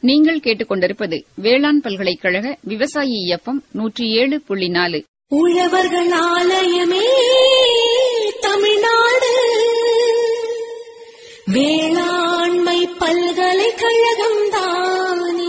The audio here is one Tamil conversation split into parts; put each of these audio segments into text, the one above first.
நீங்கள் கேட்டுக்கொண்டிருப்பது வேளாண் பல்கலைக்கழக விவசாயி இயக்கம் நூற்றி ஏழு புள்ளி நாலு உழவர்கள் ஆலயமே தமிழ்நாடு வேளாண்மை பல்கலைக்கழகம் தானே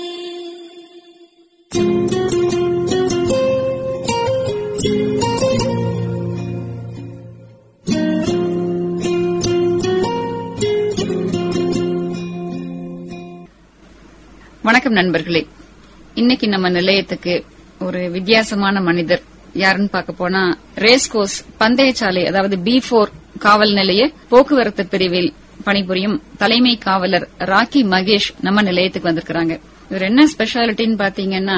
வணக்கம் நண்பர்களே இன்னைக்கு நம்ம நிலையத்துக்கு ஒரு வித்தியாசமான மனிதர் யாருன்னு பார்க்க போனா ரேஸ் கோர்ஸ் பந்தயச்சாலை அதாவது பி போர் காவல் நிலைய போக்குவரத்து பிரிவில் பணிபுரியும் தலைமை காவலர் ராக்கி மகேஷ் நம்ம நிலையத்துக்கு வந்திருக்கிறாங்க இவர் என்ன ஸ்பெஷாலிட்டின்னு பாத்தீங்கன்னா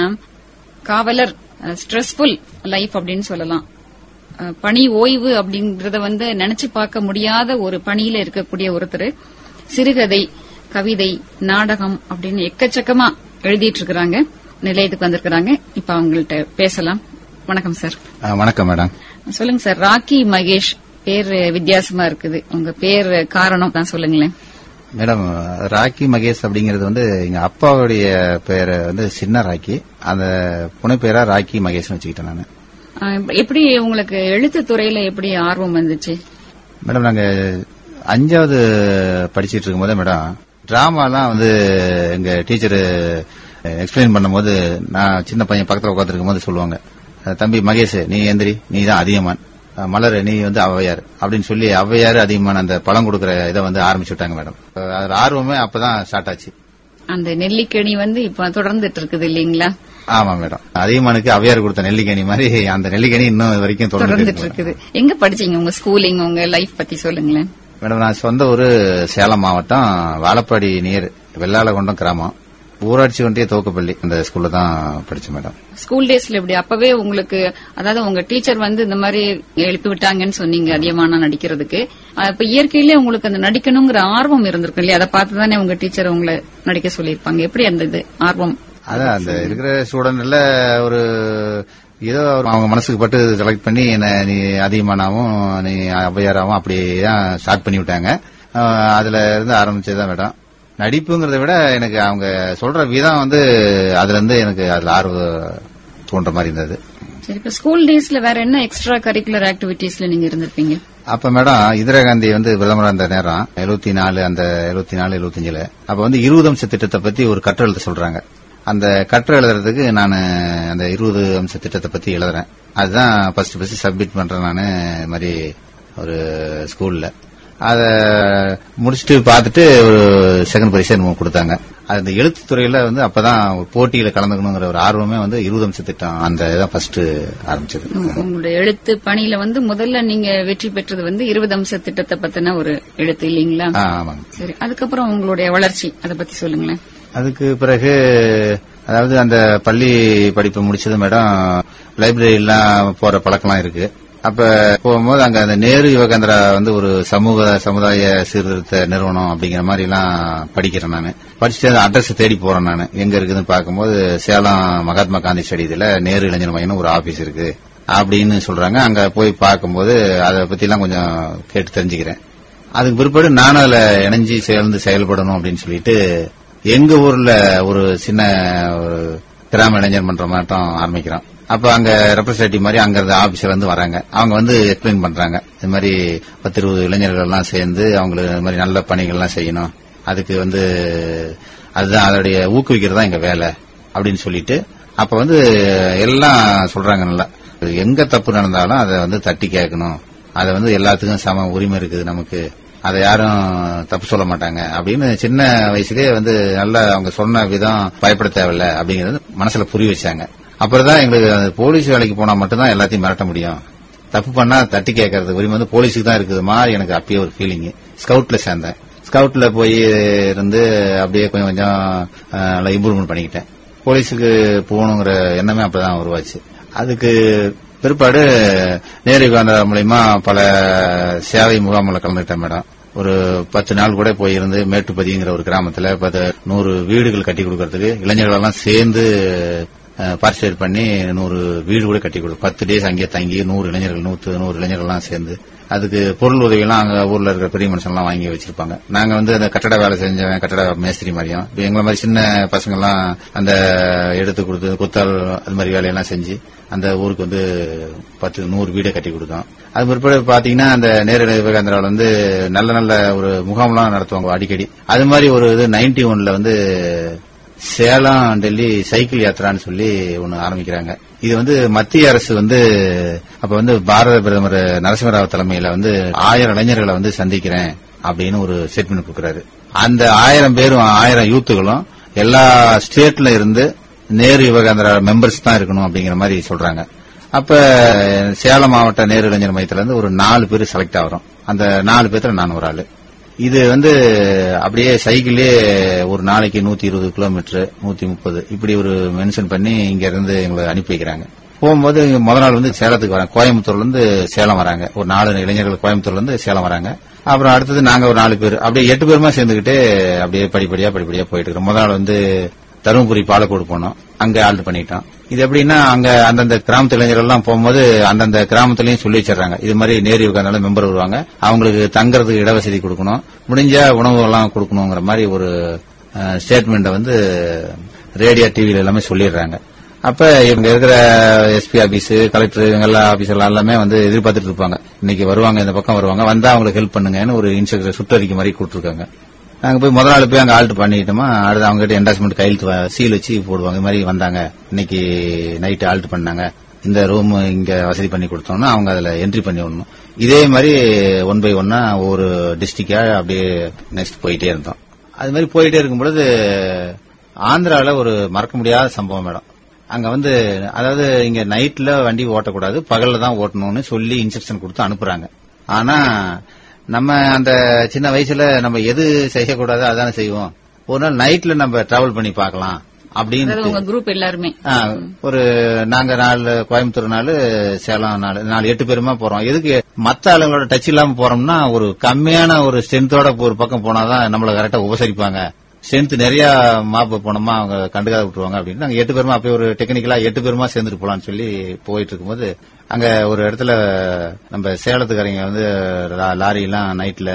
காவலர் ஸ்ட்ரெஸ்ஃபுல் லைஃப் அப்படின்னு சொல்லலாம் அஹ், பணி ஓய்வு அப்படிங்கறத வந்து நினைச்சு பார்க்க முடியாத ஒரு பணியில இருக்கக்கூடிய ஒருத்தர் சிறுகதை கவிதை நாடகம் அப்படின்னு எக்கச்சக்கமா எழுதிட்டு இருக்கிறாங்க நிலையத்துக்கு வந்திருக்கிறாங்க இப்ப அவங்கள்ட்ட பேசலாம் வணக்கம் சார் ஆ, வணக்கம் மேடம் சொல்லுங்க சார் ராக்கி மகேஷ் பேர் வித்தியாசமா இருக்குது உங்க பேர் காரணம் தான் சொல்லுங்களேன் மேடம் ராக்கி மகேஷ் அப்படிங்கிறது வந்து எங்க அப்பாவுடைய பேரை வந்து சின்ன ராக்கி அந்த புனை பேரா ராக்கி மகேஷ்னு வச்சுக்கிட்டேன் நான் அஹ், எப்படி உங்களுக்கு எழுத்து துறையில எப்படி ஆர்வம் வந்துச்சு மேடம் நாங்க அஞ்சாவது படிச்சிட்டு இருக்கும்போது மேடம் டிராமாலாம் வந்து எங்க டீச்சர் எக்ஸ்பிளைன் பண்ணும்போது நான் சின்ன பையன் பக்கத்துல உட்காந்துருக்கும் போது சொல்லுவாங்க "அஹ், தம்பி மகேஷ் நீ எந்திரி நீ தான் அதிகமான் அஹ், மலர் நீ வந்து ஔவையார் அப்படின்னு சொல்லி ஔவையார் அதிகமான் அந்த பழம் கொடுக்கற இதை வந்து ஆரம்பிச்சு விட்டாங்க மேடம் அஹ், அதுல ஆர்வமே அப்பதான் ஸ்டார்ட் ஆச்சு அந்த நெல்லிக்கனி வந்து இப்ப தொடர்ந்துட்டு இருக்குது இல்லீங்களா ஆமா மேடம் அதிகமானுக்கு அவையார் கொடுத்த நெல்லிக்கனி மாதிரி அந்த நெல்லிக்கனி இன்னும் இது வரைக்கும் தொடர்ந்து தொடர்ந்துட்டு இருக்குது எங்க படிச்சீங்க உங்க ஸ்கூலிங் உங்க லைஃப் பத்தி சொல்லுங்களேன் மேடம் நான் சொந்த ஊரு சேலம் மாவட்டம் வாழப்பாடி நியர் வெள்ளாளகுண்டம் கிராமம் ஊராட்சி ஒன்றிய துவக்கப்பள்ளி இந்த ஸ்கூல்ல தான் படிச்சேன் மேடம் ஸ்கூல் டேஸ்ல எப்படி அப்பவே உங்களுக்கு அதாவது உங்க டீச்சர் வந்து இந்த மாதிரி எழுப்பி விட்டாங்கன்னு சொன்னீங்க அதிகமான நடிக்கிறதுக்கு அஹ் இப்ப இயற்கையிலே உங்களுக்கு அந்த நடிக்கணுங்கிற ஆர்வம் இருந்திருக்கும் இல்லையா அதை பார்த்து தானே உங்க டீச்சர் உங்களை நடிக்க சொல்லியிருப்பாங்க எப்படி அந்த இது ஆர்வம் அதான் அந்த இருக்கிற ஸ்டூடெண்ட்ல ஒரு ஏதோ ஒரு அவங்க மனசுக்கு பட்டு செலக்ட் பண்ணி என்ன நீ அதிகமானாவும் நீ ஔவையாராவும் அப்படியே தான் ஸ்டார்ட் பண்ணி விட்டாங்க அஹ் அதுல இருந்து ஆரம்பிச்சதுதான் மேடம் நடிப்புங்கிறத விட எனக்கு அவங்க சொல்ற விதம் வந்து அதுல இருந்து எனக்கு அதுல ஆர்வம் தோன்ற மாதிரி இருந்தது சரி இப்ப ஸ்கூல் டேஸ்ல வேற என்ன எக்ஸ்ட்ரா கரிக்குலர் ஆக்டிவிட்டீஸ்ல நீங்க இருந்திருப்பீங்க அப்ப மேடம் இந்திரா காந்தி வந்து பிரதமரா இருந்த நேரம் எழுபத்தி நாலு அந்த எழுபத்தி நாலு எழுபத்தஞ்சுல அப்ப வந்து இருபது அம்ச திட்டத்தை பத்தி ஒரு கட்டுரை எழுத சொல்றாங்க அந்த கட்டுரை எழுதுறதுக்கு நான் அந்த இருபது அம்ச திட்டத்தை பத்தி எழுதுறேன் அதுதான் ஃபர்ஸ்ட் ஃபர்ஸ்ட் சப்மிட் பண்றேன் நான் இது மாதிரி ஒரு ஸ்கூல்ல அத முடிச்சுட்டு பார்த்துட்டு ஒரு செகண்ட் பரிசு என்னமோ கொடுத்தாங்க அது இந்த எழுத்துத்துறையில வந்து அப்பதான் ஒரு போட்டியில கலந்துக்கணுங்கிற ஒரு ஆர்வமே வந்து இருபது அம்ச திட்டம் அந்த இதான் ஃபர்ஸ்ட் ஆரம்பிச்சது உங்க- உங்களுடைய எழுத்து பணியில வந்து முதல்ல நீங்க வெற்றி பெற்றது வந்து இருபது அம்ச திட்டத்தை பத்தின ஒரு எழுத்து இல்லீங்களா ஆ, ஆமாங்க சரி அதுக்கப்புறம் உங்களுடைய வளர்ச்சி அதை பத்தி சொல்லுங்களேன் அதுக்கு பிறகு அதாவது அந்த பள்ளி படிப்பு முடிச்சது மேடம் லைப்ரரிலாம் போற பழக்கம்லாம் இருக்கு அப்ப போகும்போது அங்க அந்த நேரு யுவகேந்திரா வந்து ஒரு சமூக சமுதாய சீர்திருத்த நிறுவனம் அப்படிங்கிற மாதிரி எல்லாம் படிக்கிறேன் நான் படிச்சுட்டு அந்த அட்ரஸ் தேடி போறேன் நான் எங்க இருக்குதுன்னு பார்க்கும்போது சேலம் மகாத்மா காந்தி ஸ்டடியில நேரு இளைஞர் மையம் ஒரு ஆபீஸ் இருக்கு அப்படின்னு சொல்றாங்க அங்க போய் பார்க்கும்போது அதை பத்தி எல்லாம் கொஞ்சம் கேட்டு தெரிஞ்சுக்கிறேன் அதுக்கு பிற்பாடு நானும் அதுல இணைஞ்சு சேர்ந்து செயல்படணும் அப்படின்னு சொல்லிட்டு எங்க ஊர்ல ஒரு சின்ன ஒரு கிராம இளைஞர் மன்ற மாட்டம் ஆரம்பிக்கிறோம் அப்ப அங்க ரெப்ரஸன்டேட்டிவ் மாதிரி அங்க இருந்த ஆபீஸ்ல இருந்து வராங்க அவங்க வந்து எக்ஸ்பிளைன் பண்றாங்க இது மாதிரி பத்து இருபது இளைஞர்கள் எல்லாம் சேர்ந்து அவங்களுக்கு இது மாதிரி நல்ல பணிகள்லாம் செய்யணும் அதுக்கு வந்து அதுதான் அதோடைய ஊக்குவிக்கிறது தான் எங்க வேலை அப்படின்னு சொல்லிட்டு அப்ப வந்து எல்லாம் சொல்றாங்க நல்லா எங்க தப்பு நடந்தாலும் அதை வந்து தட்டி கேட்கணும் அதை வந்து எல்லாத்துக்கும் சம உரிமை இருக்குது நமக்கு அதை யாரும் தப்பு சொல்ல மாட்டாங்க அப்படின்னு சின்ன வயசுலயே வந்து நல்லா அவங்க சொன்ன விதம் பயப்பட தேவையில்ல அப்படிங்கறது மனசுல புரிய வச்சாங்க அப்புறம் தான் எங்களுக்கு அந்த போலீஸ் வேலைக்கு போனா மட்டும்தான் எல்லாத்தையும் மிரட்ட முடியும் தப்பு பண்ணா தட்டி கேட்கறது உரிமை வந்து போலீஸுக்கு தான் இருக்குது மாதிரி எனக்கு அப்பயே ஒரு ஃபீலிங் ஸ்கவுட்ல சேர்ந்தேன் ஸ்கவுட்ல போய் இருந்து அப்படியே கொஞ்சம் கொஞ்சம் அஹ், நல்லா இம்ப்ரூவ்மெண்ட் பண்ணிக்கிட்டேன் போலீஸுக்கு போகணுங்கிற எண்ணமே அப்பதான் உருவாச்சு அதுக்கு பிற்பாடு நேரு காந்தா மூலியமா பல சேவை முகாம்களை கலந்துட்டேன் மேடம் ஒரு பத்து நாள் கூட போயிருந்து மேட்டுப்பதிங்கிற ஒரு கிராமத்துல பத்து நூறு வீடுகள் கட்டி கொடுக்கறதுக்கு இளைஞர்கள் எல்லாம் சேர்ந்து பார்ட்டிசிபேட் பண்ணி நூறு வீடு கூட கட்டி கொடு பத்து டேஸ் அங்கேயே தங்கி நூறு இளைஞர்கள் நூத்து நூறு இளைஞர்கள்லாம் சேர்ந்து அதுக்கு பொருள் உதவியெல்லாம் அங்க ஊர்ல இருக்கிற பெரிய மனுஷன்லாம் வாங்கி வச்சிருப்பாங்க நாங்க வந்து அந்த கட்டட வேலை செஞ்சவன் கட்டட மேஸ்திரி மாதிரியும் இப்ப எங்களை மாதிரி சின்ன பசங்க எல்லாம் அந்த எடுத்து கொடுத்து குத்தால் அது மாதிரி வேலையெல்லாம் செஞ்சு அந்த ஊருக்கு வந்து பத்து நூறு வீடை கட்டி கொடுத்தோம் அது பிற்பாடு பாத்தீங்கன்னா அந்த நேரடி விவேகாந்திராவில் வந்து நல்ல நல்ல ஒரு முகாம்லாம் நடத்துவாங்க அடிக்கடி அது மாதிரி ஒரு இது நைன்டி ஒன்ல வந்து சேலம் டெல்லி சைக்கிள் யாத்திரான்னு சொல்லி ஒன்னு ஆரம்பிக்கிறாங்க இது வந்து மத்திய அரசு வந்து அப்ப வந்து பாரத பிரதமர் நரசிம்மராவ் தலைமையில வந்து ஆயிரம் இளைஞர்களை வந்து சந்திக்கிறேன் அப்படின்னு ஒரு ஸ்டேட்மெண்ட் கொடுக்கறாரு அந்த ஆயிரம் பேரும் ஆயிரம் யூத்துகளும் எல்லா ஸ்டேட்ல இருந்து நேரு யுவகேந்திரா மெம்பர்ஸ் தான் இருக்கணும் அப்படிங்கிற மாதிரி சொல்றாங்க அப்ப சேலம் மாவட்ட நேரு இளைஞர் மையத்துல இருந்து ஒரு நாலு பேர் செலக்ட் ஆகிறோம் அந்த நாலு பேர்த்துல நான் ஒரு ஆளு இது வந்து அப்படியே சைக்கிளே ஒரு நாளைக்கு நூத்தி இருபது கிலோமீட்டர் நூத்தி முப்பது இப்படி ஒரு மென்ஷன் பண்ணி இங்க இருந்து எங்களை அனுப்பி வைக்கிறாங்க போகும்போது முத நாள் வந்து சேலத்துக்கு வராங்க கோயம்புத்தூர்ல இருந்து சேலம் வராங்க ஒரு நாலு இளைஞர்கள் கோயம்புத்தூர்ல இருந்து சேலம் வராங்க அப்புறம் அடுத்தது நாங்க ஒரு நாலு பேர் அப்படியே எட்டு பேருமா சேர்ந்துக்கிட்டு அப்படியே படிப்படியா படிப்படியா போயிட்டு இருக்கோம் முதல் நாள் வந்து தருமபுரி பாலக்கோடு போனோம் அங்க ஆல்ட் பண்ணிட்டோம் இது எப்படின்னா அங்க அந்தந்த கிராமத்து இளைஞர்கள் எல்லாம் போகும்போது அந்தந்த கிராமத்திலயும் சொல்லி வச்சிடறாங்க இது மாதிரி நேரு உட்கார்ந்தால மெம்பர் வருவாங்க அவங்களுக்கு தங்கறதுக்கு இடவசதி கொடுக்கணும் முடிஞ்ச உணவு எல்லாம் கொடுக்கணுங்கிற மாதிரி ஒரு ஸ்டேட்மெண்ட்டை வந்து ரேடியோ டிவில எல்லாமே சொல்லிடுறாங்க அப்ப இவங்க இருக்கிற எஸ்பி ஆபீஸ் கலெக்டர் இவங்க எல்லா ஆபீஸ் எல்லாம் எல்லாமே வந்து எதிர்பார்த்துட்டு இருப்பாங்க இன்னைக்கு வருவாங்க இந்த பக்கம் வருவாங்க வந்தா அவங்களுக்கு ஹெல்ப் பண்ணுங்கன்னு ஒரு இன்ஸ்ட்ரக்டர் சுற்றறிக்கை மாதிரி கொடுத்துருக்காங்க நாங்க போய் முதல் நாள் போய் அங்க ஆல்ட் பண்ணிட்டோமா அடுத்து அவங்க கிட்ட என்டாஸ்மெண்ட் கையெழுத்து வா- சீல் வச்சு போடுவாங்க இது மாதிரி வந்தாங்க இன்னைக்கு நைட் ஆல்ட் பண்ணாங்க இந்த ரூம் இங்க வசதி பண்ணி கொடுத்தோம்னா அவங்க அதுல என்ட்ரி பண்ணி விடணும் இதே மாதிரி ஒன் பை ஒன்னா ஒவ்வொரு டிஸ்ட்ரிக்டா அப்படியே நெக்ஸ்ட் போயிட்டே இருந்தோம் அது மாதிரி போயிட்டே இருக்கும் பொழுது ஆந்திரால ஒரு மறக்க முடியாத சம்பவம் மேடம் அங்க வந்து அதாவது இங்க நைட்ல வண்டி ஓட்டக்கூடாது பகல்ல தான் ஓட்டணும்னு சொல்லி இன்ஸ்ட்ரக்ஷன் கொடுத்து அனுப்புறாங்க ஆனா நம்ம அந்த சின்ன வயசுல நம்ம எது செய்யக்கூடாதோ அதானே செய்வோம் ஒரு நாள் நைட்ல நம்ம டிராவல் பண்ணி பார்க்கலாம் அதாவது அப்படின்னு உங்க குரூப் எல்லாருமே ஆ, ஒரு நாங்க நாலு கோயம்புத்தூர் நாலு சேலம் நாலு நாலு எட்டு பேருமா போறோம் எதுக்கு மத்த ஆளுங்களோட டச் இல்லாம போறோம்னா ஒரு கம்மியான ஒரு ஸ்ட்ரென்த்தோட ஒரு பக்கம் போனாதான் நம்மள கரெக்டா உபசரிப்பாங்க ஸ்ட்ரென்த் நிறைய மாப்பு போனோமா அவங்க கண்டுக்காத விட்டுருவாங்க அப்படின்னு நாங்க எட்டு பேருமா அப்பயே ஒரு டெக்னிக்கலா எட்டு பேருமா சேர்ந்துட்டு போலாம்னு சொல்லி போயிட்டு இருக்கும்போது அங்க ஒரு இடத்துல நம்ம சேலத்துக்காரங்க வந்து லா- லாரி எல்லாம் நைட்ல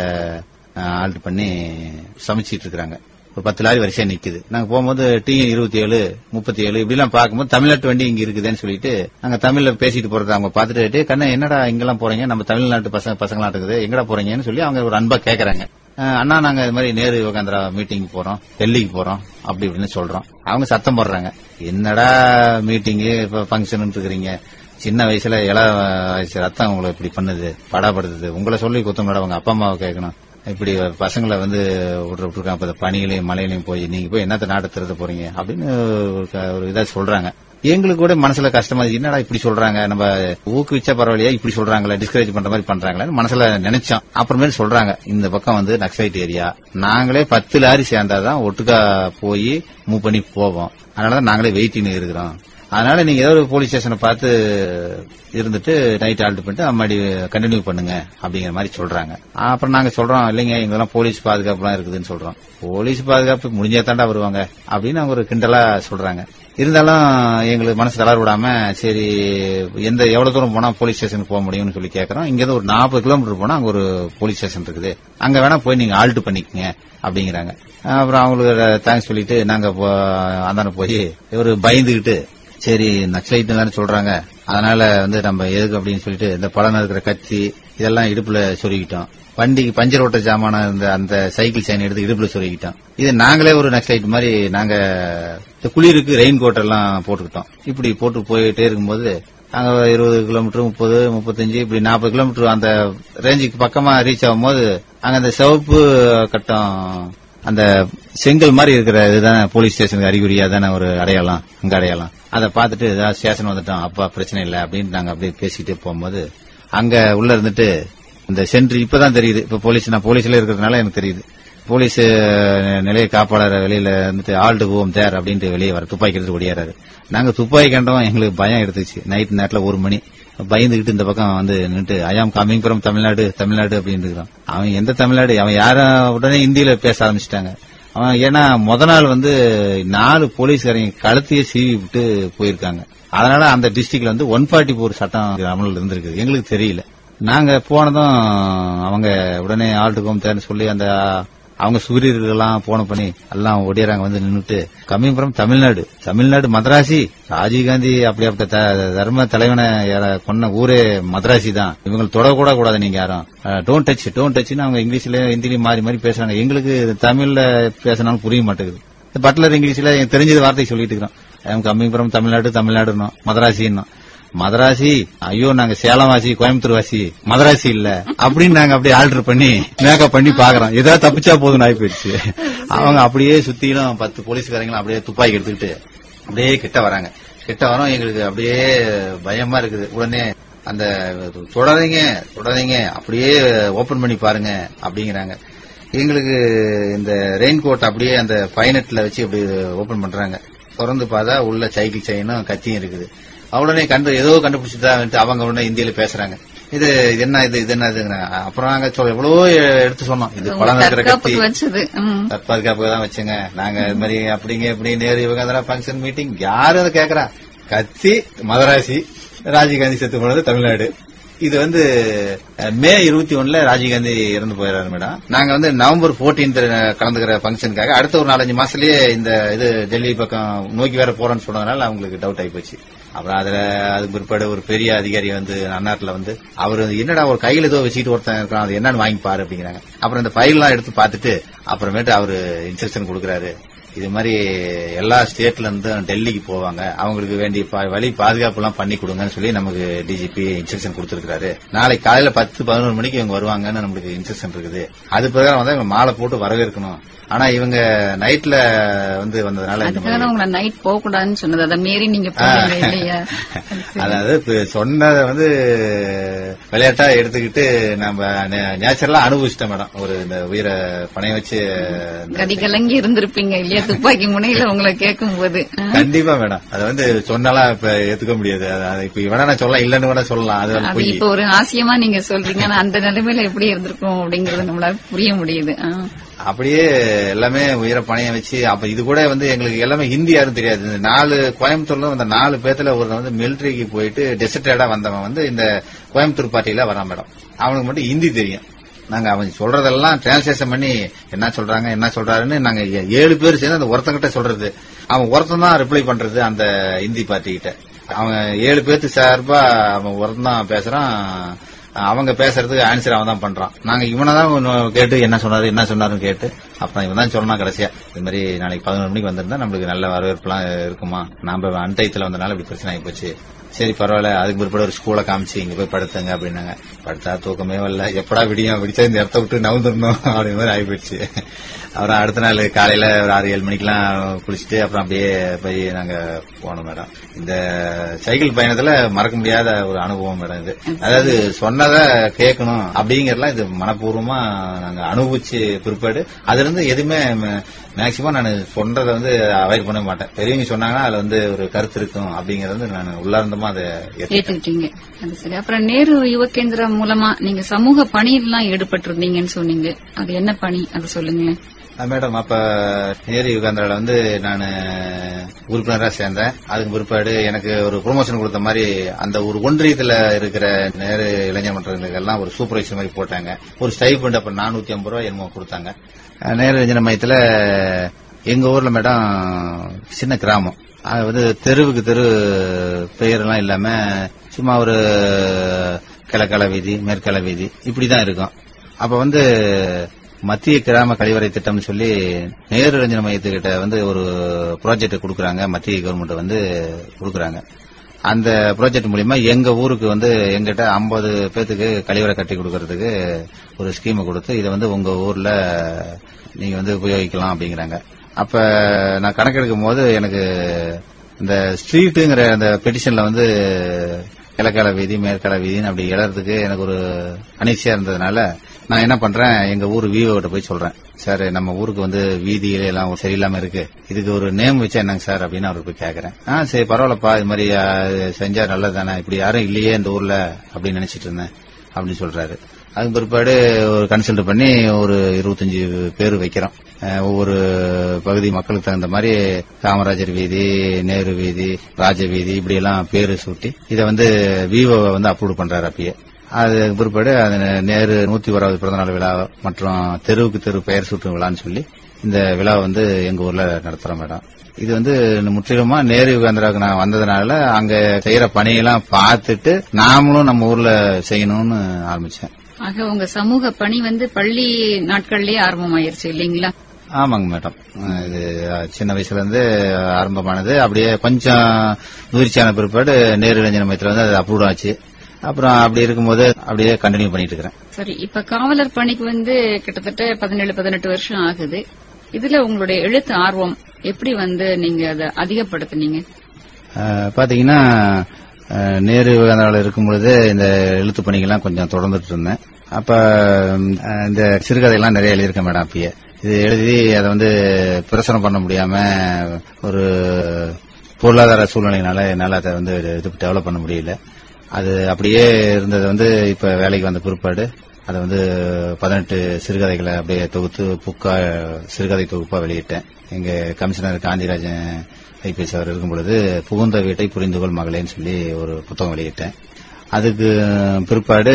ஆல்ட் பண்ணி சமைச்சிட்டு இருக்காங்க ஒரு பத்து லாரி வரிசையா நிக்குது நாங்க போகும்போது டி இருபத்தி ஏழு முப்பத்தி ஏழு இப்படி எல்லாம் பார்க்கும்போது தமிழ்நாட்டு வண்டி இங்க இருக்குதுன்னு சொல்லிட்டு நாங்க தமிழ்ல பேசிட்டு போறது அவங்க பாத்துட்டு "டேய் கண்ணா என்னடா இங்கெல்லாம் போறீங்க நம்ம தமிழ்நாட்டு பசங்க பசங்களா இருக்குது எங்கடா போறீங்கன்னு சொல்லி அவங்க ஒரு அன்பா கேக்குறாங்க "அஹ், அண்ணா நாங்க இது மாதிரி நேரு யுவகாந்திரா மீட்டிங் போறோம் டெல்லிக்கு போறோம் அப்படி இப்படின்னு சொல்றோம் அவங்க சத்தம் போடுறாங்க என்னடா மீட்டிங் இப்ப ஃபங்க்ஷன் இருக்கிறீங்க சின்ன வயசுல இள வயசு ரத்தம் உங்களை இப்படி பண்ணுது படாப்படுத்துது உங்களை சொல்லி குத்தம் மேடம் உங்க அப்பா அம்மாவை கேட்கணும் இப்படி பசங்களை வந்து விட்ற விட்டுருக்காங்க இப்ப இந்த பனிகளையும் மழையிலையும் போய் நீங்க போய் என்னத்த நாட்டை திருத்த போறீங்க அப்படின்னு ஒரு க- ஒரு இதா சொல்றாங்க எங்களுக்கு கூட மனசுல கஷ்டமா இருக்கு. என்னடா இப்படி சொல்றாங்க நம்ம ஊக்குவிச்சா பரவாயில்லையா இப்படி சொல்றாங்களே டிஸ்கரேஜ் பண்ற மாதிரி பண்றாங்களேன்னு மனசுல நினைச்சோம் அப்புறமேல் சொல்றாங்க இந்த பக்கம் வந்து நக்சலைட் ஏரியா நாங்களே பத்து லாரி சேர்ந்தாதான் ஒட்டுக்கா போய் மூவ் பண்ணி போவோம் அதனாலதான் நாங்களே வெயிட்டிங் இருக்கிறோம் அதனால நீங்க ஏதோ ஒரு போலீஸ் ஸ்டேஷனை பார்த்து இருந்துட்டு நைட் ஆல்ட் பண்ணிட்டு அம்மாடி கண்டினியூ பண்ணுங்க அப்படிங்கிற மாதிரி சொல்றாங்க அப்புறம் நாங்க சொல்றோம் இல்லைங்க எங்கெல்லாம் போலீஸ் பாதுகாப்புலாம் இருக்குதுன்னு சொல்றோம் போலீஸ் பாதுகாப்பு முடிஞ்சா தாண்டா வருவாங்க அப்படின்னு அவங்க ஒரு கிண்டலா சொல்றாங்க இருந்தாலும் எங்களுக்கு மனசு தளர விடாம சரி எந்த எவ்வளவு தூரம் போனா போலீஸ் ஸ்டேஷனுக்கு போக முடியும்னு சொல்லி கேக்குறோம் இங்க இருந்து ஒரு நாற்பது கிலோமீட்டர் போனா அங்க ஒரு போலீஸ் ஸ்டேஷன் இருக்குது அங்க வேணா போய் நீங்க ஆல்ட் பண்ணிக்கங்க அப்படிங்கிறாங்க அப்புறம் அவங்களுக்கு தேங்க்ஸ் சொல்லிட்டு நாங்க போ- அந்தாண்ட போய் ஒரு பயந்துகிட்டு சரி நக்சலைட் தானே சொல்றாங்க அதனால வந்து நம்ம எதுக்கு அப்படின்னு சொல்லிட்டு இந்த பழம் இருக்கிற கத்தி இதெல்லாம் இடுப்புல சொருகிட்டோம் வண்டிக்கு பஞ்சர் ஓட்ட ஜாமான இந்த அந்த சைக்கிள் செயின் எடுத்து இடுப்புல சொருகிட்டோம் இது நாங்களே ஒரு நக்சலைட் மாதிரி நாங்க இந்த குளிருக்கு ரெயின் கோட் எல்லாம் போட்டுக்கிட்டோம் இப்படி போட்டு போயிட்டே இருக்கும்போது நாங்க இருபது கிலோமீட்டர் முப்பது முப்பத்தஞ்சு இப்படி நாற்பது கிலோமீட்டர் அந்த ரேஞ்சுக்கு பக்கமா ரீச் ஆகும்போது அங்க அந்த சிவப்பு கட்டம் அந்த செங்கல் மாதிரி இருக்கிற இதுதானே போலீஸ் ஸ்டேஷனுக்கு அறிகுறியா தானே ஒரு அடையாளம் அங்க அடையாளம் அதை பார்த்துட்டு ஏதாவது ஸ்டேஷன் வந்துட்டோம் அப்பா பிரச்சனை இல்லை அப்படின்னு நாங்க அப்படியே பேசிக்கிட்டே போகும்போது அங்க உள்ள இருந்துட்டு இந்த சென்ட்ரி இப்பதான் தெரியுது இப்ப போலீஸ் நான் போலீஸ்ல இருக்கிறதுனால எனக்கு தெரியுது போலீஸ் அஹ், நிலைய காப்பாளர் வெளியில வந்துட்டு ஆல்டு போம் தேர் அப்படின்ட்டு வெளியே வர துப்பாக்கி எடுத்து ஓடியாரு நாங்க துப்பாக்கி கண்டோம் எங்களுக்கு பயம் எடுத்துச்சு நைட் நேரத்துல ஒரு மணி பயந்துகிட்டு இந்த பக்கம் வந்து நின்று I'm coming from Tamil Nadu Tamil Nadu அப்படின்னு இருக்கிறான் அவன் எந்த தமிழ்நாடு அவன் யாரும் உடனே இந்தியில பேச ஆரம்பிச்சிட்டாங்க அவன் ஏன்னா முத நாள் வந்து நாலு போலீஸ்காரங்க கழுத்தையே சீவி விட்டு போயிருக்காங்க அதனால அந்த டிஸ்ட்ரிக்ட்ல வந்து ஒன் ஃபார்ட்டி போர் சட்டம் அமலில் இருந்திருக்கு எங்களுக்கு தெரியல நாங்க போனதும் அவங்க உடனே ஆல்ட்டுக்கும் தேர்ந்து சொல்லி அந்த அவங்க சுவீரர்கள்லாம் போன பண்ணி எல்லாம் ஒடியறாங்க வந்து நின்னுட்டு கம்மிங் ஃப்ரம் தமிழ்நாடு தமிழ்நாடு மதராசி ராஜீவ்காந்தி அப்படியாப்பட்ட த- தர்ம தலைவனை யார- கொன்ன ஊரே மதராசி தான் இவங்க தொடக்கூட கூடாது நீங்க யாரும் டோன்ட் டச் டோன்ட் டச்னு அவங்க இங்கிலீஷ்ல ஹிந்திலையும் மாறி மாறி பேசுறாங்க எங்களுக்கு தமிழ்ல பேசினாலும் புரிய மாட்டேங்குது பட்லர் இங்கிலீஷ்ல எனக்கு தெரிஞ்சது வார்த்தை சொல்லிட்டு இருக்கிறோம் ஐ கம்மிங் ஃப்ரம் தமிழ்நாடு தமிழ்நாடுன்னு மதராசின்னு மதராசி ஐயோ நாங்க சேலம் வாசி கோயம்புத்தூர் வாசி மதராசி இல்ல அப்படின்னு நாங்க அப்படியே ஆல்டர் பண்ணி மேக்கப் பண்ணி பாக்குறோம் ஏதாவது தப்பிச்சா போதும் ஆகி போயிடுச்சு அவங்க அப்படியே சுத்திலும் பத்து போலீஸ்காரங்களும் அப்படியே துப்பாக்கி எடுத்துக்கிட்டு அப்படியே கிட்ட வராங்க கிட்ட வரோம் எங்களுக்கு அப்படியே பயமா இருக்குது உடனே அந்த தொடரீங்க தொடரீங்க அப்படியே ஓபன் பண்ணி பாருங்க அப்படிங்கிறாங்க எங்களுக்கு இந்த ரெயின் கோட் அப்படியே அந்த பைனட்ல வச்சு அப்படி ஓபன் பண்றாங்க திறந்து பார்த்தா உள்ள சைக்கிள் செயினும் கத்தியும் இருக்குது உடனே கண்டு ஏதோ கண்டுபிடிச்சுட்டா அவங்க உடனே இந்தியில பேசுறாங்க இது இது என்ன இது இது என்ன இதுங்கிறாங்க அப்புறம் நாங்க சொல்ல எவ்வளவோ எடுத்து சொன்னோம் இது உங்க பழம் இருக்கிற கத்தி தற்காப்புக்கு வச்சது ம். தற்பாதுகாப்புக்கு தான் வச்சுங்க நாங்க இது மாதிரி அப்படிங்க இப்படி நேரு இவங்க ஃபங்க்ஷன் மீட்டிங் யாரும் அதை கேக்குறா கத்தி மதராசி ராஜீவ்காந்தி செத்து போனது தமிழ்நாடு இது வந்து அஹ், மே இருபத்தி ஒண்ணுல ராஜீவ்காந்தி இறந்து போயிடுறாரு மேடம் நாங்க வந்து நவம்பர் 14th கலந்துக்கிற ஃபங்க்ஷனுக்காக அடுத்த ஒரு நாலஞ்சு மாசத்துலயே இந்த இது டெல்லி பக்கம் நோக்கி வேற போறோம்னு சொன்னதுனால அவங்களுக்கு டவுட் ஆகி போச்சு அப்புறம் அதுல அதுக்கு பிற்பாடு ஒரு பெரிய அதிகாரி வந்து அந்நாட்டுல வந்து அவர் என்னடா ஒரு கையில ஏதோ வச்சுட்டு ஒருத்தன் இருக்கான் அது என்னன்னு வாங்கி பாரு அப்படிங்கிறாங்க அப்புறம் இந்த ஃபைல் எல்லாம் எடுத்து பார்த்துட்டு அப்புறமேட்டு அவரு இன்ஸ்ட்ரக்ஷன் கொடுக்கறாரு இது மாதிரி எல்லா ஸ்டேட்ல இருந்து டெல்லிக்கு போவாங்க அவங்களுக்கு வேண்டிய பா- வழி பாதுகாப்பு எல்லாம் பண்ணி கொடுங்கன்னு சொல்லி நமக்கு டிஜிபி இன்ஸ்ட்ரக்ஷன் கொடுத்திருக்காரு நாளைக்கு காலையில பத்து பதினோரு மணிக்கு இவங்க வருவாங்கன்னு நமக்கு இன்ஸ்ட்ரக்ஷன் இருக்குது அது பிரகாரம் வந்து இவங்க மாலை போட்டு வரவேற்கணும் ஆனா இவங்க நைட்ல வந்து வந்ததுனால இந்த அதுக்காக தான் உங்களை நைட் போக கூடாதுன்னு சொன்னது அதை மீறி நீங்க போனீங்க இல்லையா அதாவது இப்ப சொன்னதை வந்து விளையாட்டா எடுத்துக்கிட்டு நம்ம நேச்சுரலா அனுபவிச்சிட்டோம் மேடம் ஒரு இந்த உயிரை பணைய வச்சு இந்த- கதி கலங்கி இருந்திருப்பீங்க இல்லையா துப்பாக்கி முனையில உங்களை கேட்கும் போது கண்டிப்பா மேடம் அது வந்து சொன்னாலாம் இப்ப ஏத்துக்க முடியாது அது- அது இப்ப இவனா நான் சொல்லலாம் இல்லன்னு கூட சொல்லலாம் அது வந்து அது பொய் இப்ப ஒரு ஆசியமா நீங்க சொல்றீங்க ஆனா அந்த நிலைமையில எப்படி இருந்திருக்கும் அப்படிங்கறது நம்மளால புரிய முடியுது ஆ. அப்படியே எல்லாமே உயிரை பணைய வச்சு அப்ப இது கூட வந்து எங்களுக்கு எல்லாமே ஹிந்தி யாரும் தெரியாது இந்த நாலு கோயம்புத்தூர்ல அந்த நாலு பேத்துல ஒரு வந்து மிலிட்டரிக்கு போயிட்டு டெசிட்டடா வந்தவன் வந்து இந்த கோயம்புத்தூர் பார்ட்டியில வரான் மேடம் அவனுக்கு மட்டும் ஹிந்தி தெரியும் நாங்க அவன் சொல்றதெல்லாம் டிரான்ஸ்லேஷன் பண்ணி என்ன சொல்றாங்க என்ன சொல்றாருன்னு நாங்க ஏ- ஏழு பேர் சேர்ந்து அந்த ஒருத்தங்கிட்ட சொல்றது அவன் ஒருத்தன் தான் ரிப்ளை பண்றது அந்த ஹிந்தி பார்ட்டி கிட்ட அவன் ஏழு பேர்த்து சார்பா அவன் ஒருத்தன் தான் பேசுறான் அவங்க பேசுறதுக்கு ஆன்சர் அவன் தான் பண்றான் நாங்க இவனை தான் கேட்டு என்ன சொன்னாரு என்ன சொன்னாருன்னு கேட்டு அப்புறம் இவன் தான் சொன்னா கடைசியா இது மாதிரி நாளைக்கு பதினொரு மணிக்கு வந்திருந்தா நம்மளுக்கு நல்ல வரவேற்புலாம் இருக்குமா நாம அன்டயத்துல வந்தனால இப்படி பிரச்சனை ஆகி போச்சு சரி பரவாயில்ல அதுக்கு பிற்பாடு ஒரு ஸ்கூலை காமிச்சு இங்க போய் படுத்துங்க அப்படின்னாங்க படுத்தா தூக்கமே வரல எப்படா விடியும் விடிச்சா இந்த இடத்த விட்டு நவுந்துடணும் அப்படிங்கிற மாதிரி ஆகிப்போச்சு அப்புறம் அடுத்த நாள் காலையில ஒரு ஆறு ஏழு மணிக்கெல்லாம் குளிச்சுட்டு அப்புறம் அப்படியே போய் நாங்க போனோம் மேடம் இந்த சைக்கிள் பயணத்துல மறக்க முடியாத ஒரு அனுபவம் மேடம் இது அதாவது சொன்னதை கேட்கணும் அப்படிங்கறதுலாம் இது மனப்பூர்வமா நாங்க அனுபவிச்சு பிற்பாடு அதுல இருந்து எதுவுமே மேக்சிமம் நான் சொல்றதை வந்து அவாய்ட் பண்ண மாட்டேன் பெரியவங்க சொன்னாங்கன்னா அதுல வந்து ஒரு கருத்து இருக்கும் அப்படிங்கறது வந்து நான் உள்ளார்ந்தமா அதை ஏத்துக்கிட்டேன். ஏத்துக்கிட்டீங்க அது சரி அப்புறம் நேரு யுவ கேந்திரம் மூலமா நீங்க சமூக பணியெல்லாம் ஈடுபட்டிருந்தீங்கன்னு சொன்னீங்க அது என்ன பணி அதை சொல்லுங்களேன் ஆ, மேடம் அப்ப நேரு யுகாந்திரால வந்து நான் உறுப்பினரா சேர்ந்தேன் அதுக்கு பிற்பாடு எனக்கு ஒரு ப்ரொமோஷன் கொடுத்த மாதிரி அந்த ஒரு ஒன்றியத்துல இருக்கிற நேரு இளைஞர் மன்றங்களுக்கு எல்லாம் ஒரு சூப்பர்வைசர் மாதிரி போட்டாங்க ஒரு ஸ்டைபண்ட் அப்ப நானூத்தி ஐம்பது ரூபாய் என்னமோ கொடுத்தாங்க அஹ், நேரு இளைஞர் மையத்துல எங்க ஊர்ல மேடம் சின்ன கிராமம் அது வந்து தெருவுக்கு தெரு பெயரெல்லாம் இல்லாம சும்மா ஒரு கிழக்கலை வீதி மேற்கலை வீதி இப்படிதான் இருக்கும் அப்ப வந்து மத்திய கிராம கழிவறை திட்டம்னு சொல்லி நேரு இளைஞர் மையத்துக்கிட்ட வந்து ஒரு ப்ராஜெக்ட் கொடுக்கறாங்க மத்திய கவர்மெண்ட் வந்து கொடுக்கறாங்க அந்த ப்ராஜெக்ட் மூலியமா எங்க ஊருக்கு வந்து எங்கிட்ட 50 பேத்துக்கு கழிவறை கட்டி கொடுக்கறதுக்கு ஒரு ஸ்கீம் கொடுத்து இதை வந்து உங்க ஊர்ல நீங்க வந்து உபயோகிக்கலாம் அப்படிங்கிறாங்க அப்ப நான் கணக்கெடுக்கும் போது எனக்கு இந்த ஸ்ட்ரீட்டுங்கிற அந்த பெட்டிஷன்ல வந்து கிழக்கால வீதி மேற்கால வீதின்னு அப்படி எழுறதுக்கு எனக்கு ஒரு அனிச்சையா இருந்ததுனால நான் என்ன பண்றேன் எங்க ஊர் விவோ கிட்ட போய் சொல்றேன் சார் நம்ம ஊருக்கு வந்து வீதியில எல்லாம் சரியில்லாம இருக்கு இதுக்கு ஒரு நேம் வச்சா என்னங்க சார் அப்படின்னு அவருக்கு போய் கேக்குறேன் ஆ சரி பரவாயில்லப்பா இது மாதிரி ஆ, செஞ்சா நல்லது தானே இப்படி யாரும் இல்லையே இந்த ஊர்ல அப்படின்னு நினைச்சிட்டு இருந்தேன் அப்படின்னு சொல்றாரு அதுக்கு பிற்பாடு ஒரு கன்சல்ட் பண்ணி ஒரு இருபத்தஞ்சு பேர் வைக்கிறோம் அஹ் ஒவ்வொரு பகுதி மக்களுக்கு தகுந்த மாதிரி காமராஜர் வீதி நேரு வீதி ராஜ வீதி இப்படி எல்லாம் பேரு சூட்டி இதை வந்து விவோ வந்து அப்ரூவ் பண்றாரு அப்பயே அது பிற்பாடு அது நேரு நூத்தி ஓராவது பிறந்தநாள் விழா மற்றும் தெருவுக்கு தெரு பெயர் சூட்டும் விழான்னு சொல்லி இந்த விழா வந்து எங்க ஊர்ல நடத்துறோம் மேடம் இது வந்து முற்றிலுமா நேரு யுகாந்திராவுக்கு நான் வந்ததுனால அங்க செய்யற பணியெல்லாம் பார்த்துட்டு நாமளும் நம்ம ஊர்ல செய்யணும்னு ஆரம்பிச்சேன் ஆக உங்க சமூக பணி வந்து பள்ளி நாட்கள்லயே ஆரம்பமாயிருச்சு இல்லீங்களா ஆமாங்க மேடம் அஹ் இது அஹ், சின்ன வயசுல இருந்து ஆரம்பமானது அப்படியே கொஞ்சம் முதிர்ச்சியான பிற்பாடு நேரு இளைஞர் மையத்துல வந்து அது அப்ரூவ் ஆச்சு அப்புறம் அப்படி இருக்கும்போது அப்படியே கண்டினியூ பண்ணிட்டு இருக்கிறேன் சரி இப்ப காவலர் பணிக்கு வந்து கிட்டத்தட்ட பதினேழு பதினெட்டு வருஷம் ஆகுது இதுல உங்களுடைய எழுத்து ஆர்வம் எப்படி வந்து நீங்க அதை அதிகப்படுத்துனீங்க அஹ், பாத்தீங்கன்னா அஹ், நேரு விவேகானந்தாவில் இருக்கும் பொழுது இந்த எழுத்து பணிகள்லாம் கொஞ்சம் தொடர்ந்துட்டு இருந்தேன் அப்ப அஹ், இந்த சிறுகதையெல்லாம் நிறைய எழுதியிருக்கேன் மேடம் அப்பயே இது எழுதி அதை வந்து பிரசனம் பண்ண முடியாம ஒரு பொருளாதார சூழ்நிலையினால என்னால அதை வந்து இது டெவலப் பண்ண முடியல அது அப்படியே இருந்தது வந்து இப்ப வேலைக்கு வந்த பிற்பாடு அதை வந்து பதினெட்டு சிறுகதைகளை அப்படியே தொகுத்து புக்கா சிறுகதை தொகுப்பா வெளியிட்டேன் எங்க கமிஷனர் காந்திராஜன் ஐபிஎஸ் அவர் இருக்கும் பொழுது புகுந்த வீட்டை புரிந்து கொள் மகளேன்னு சொல்லி ஒரு புத்தகம் வெளியிட்டேன் அதுக்கு பிற்பாடு